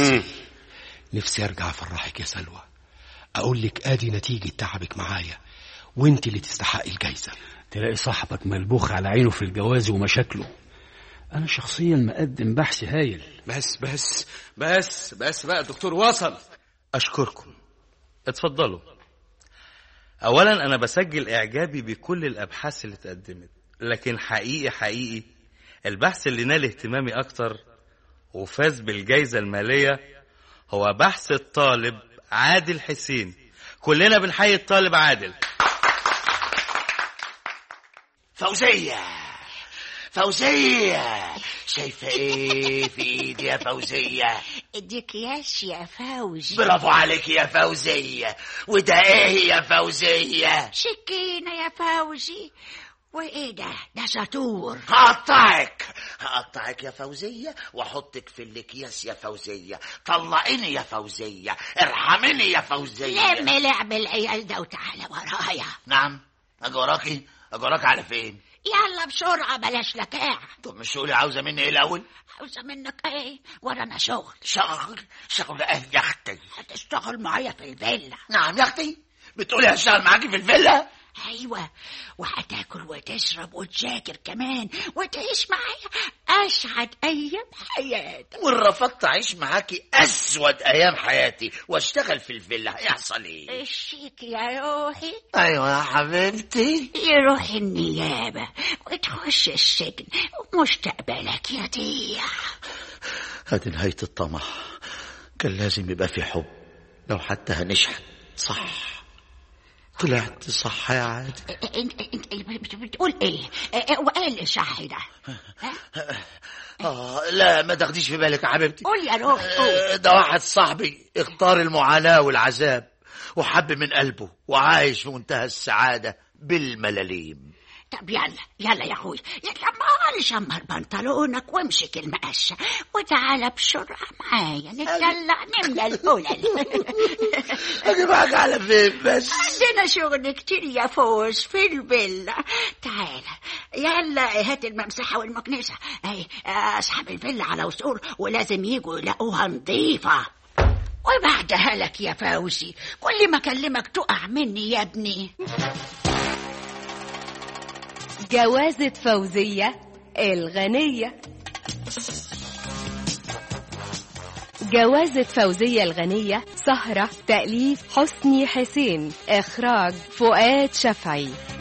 نفسي ارجع افرحك يا سلوى اقول لك ادي نتيجه تعبك معايا وانت اللي تستحقي الجايزه تلاقي صاحبك ملبوخ على عينه في الجواز ومشاكله انا شخصيا مقدم بحث هايل بس بس بس بس بقى الدكتور وصل أشكركم اتفضلوا أولا أنا بسجل إعجابي بكل الأبحاث اللي اتقدمت لكن حقيقي حقيقي البحث اللي نال اهتمامي أكتر وفاز بالجائزة المالية هو بحث الطالب عادل حسين كلنا بنحيي الطالب عادل فوزية فوزية شايفة ايه في ايدي يا فوزية اديك ياش يا فوزي برافو عليك يا فوزية وده ايه يا فوزية سكينة يا فوزي وايه ده ده سطور هقطعك هقطعك يا فوزية واحطك في الاكياس يا فوزية طلقيني يا فوزية ارحميني يا فوزية لم لعب العيال ده وتعالى ورايا نعم اجي وراكي اجي وراكي على فين يلا بسرعة بلاش لكاع طب مش تقولي عاوزة مني ايه الاول عاوزة منك ايه ورانا شغل شغل شغل ايه يا اختي هتشتغل معايا في الفيلا نعم يا اختي بتقولي هشتغل معاكي في الفيلا ايوه وهتاكل وتشرب وتذاكر كمان وتعيش معايا اسعد ايام حياتك وان رفضت اعيش معاكي اسود ايام حياتي واشتغل في الفيلا هيحصل ايه الشيك يا روحي ايوه يا حبيبتي يروح النيابة وتخش السجن ومستقبلك يضيع هذه نهاية الطمع كان لازم يبقى في حب لو حتى هنشحت صح طلعت صح يا عادل انت انت بت- بتقول ايه اه، وايه اللي صح ده آه لا ما تاخديش في بالك يا حبيبتي قول يا روحي قول آه، ده واحد صاحبي اختار المعاناة والعذاب وحب من قلبه وعايش في منتهى السعادة بالملاليم طب يلا يلا يا اخوي يلا ما شمر بنطلونك وامسك المقشة وتعالى بسرعة معايا نتدلع نملى القلل اجيبك على فين بس عندنا شغل كتير يا فوز في الفيلا تعالى يلا هات الممسحة والمكنسة اي اصحاب الفيلا على وصول ولازم يجوا يلاقوها نظيفة وبعدها لك يا فوزي كل ما اكلمك تقع مني يا ابني جوازة فوزية الغنية جوازة فوزية الغنية سهرة تأليف حسني حسين إخراج فؤاد شفعي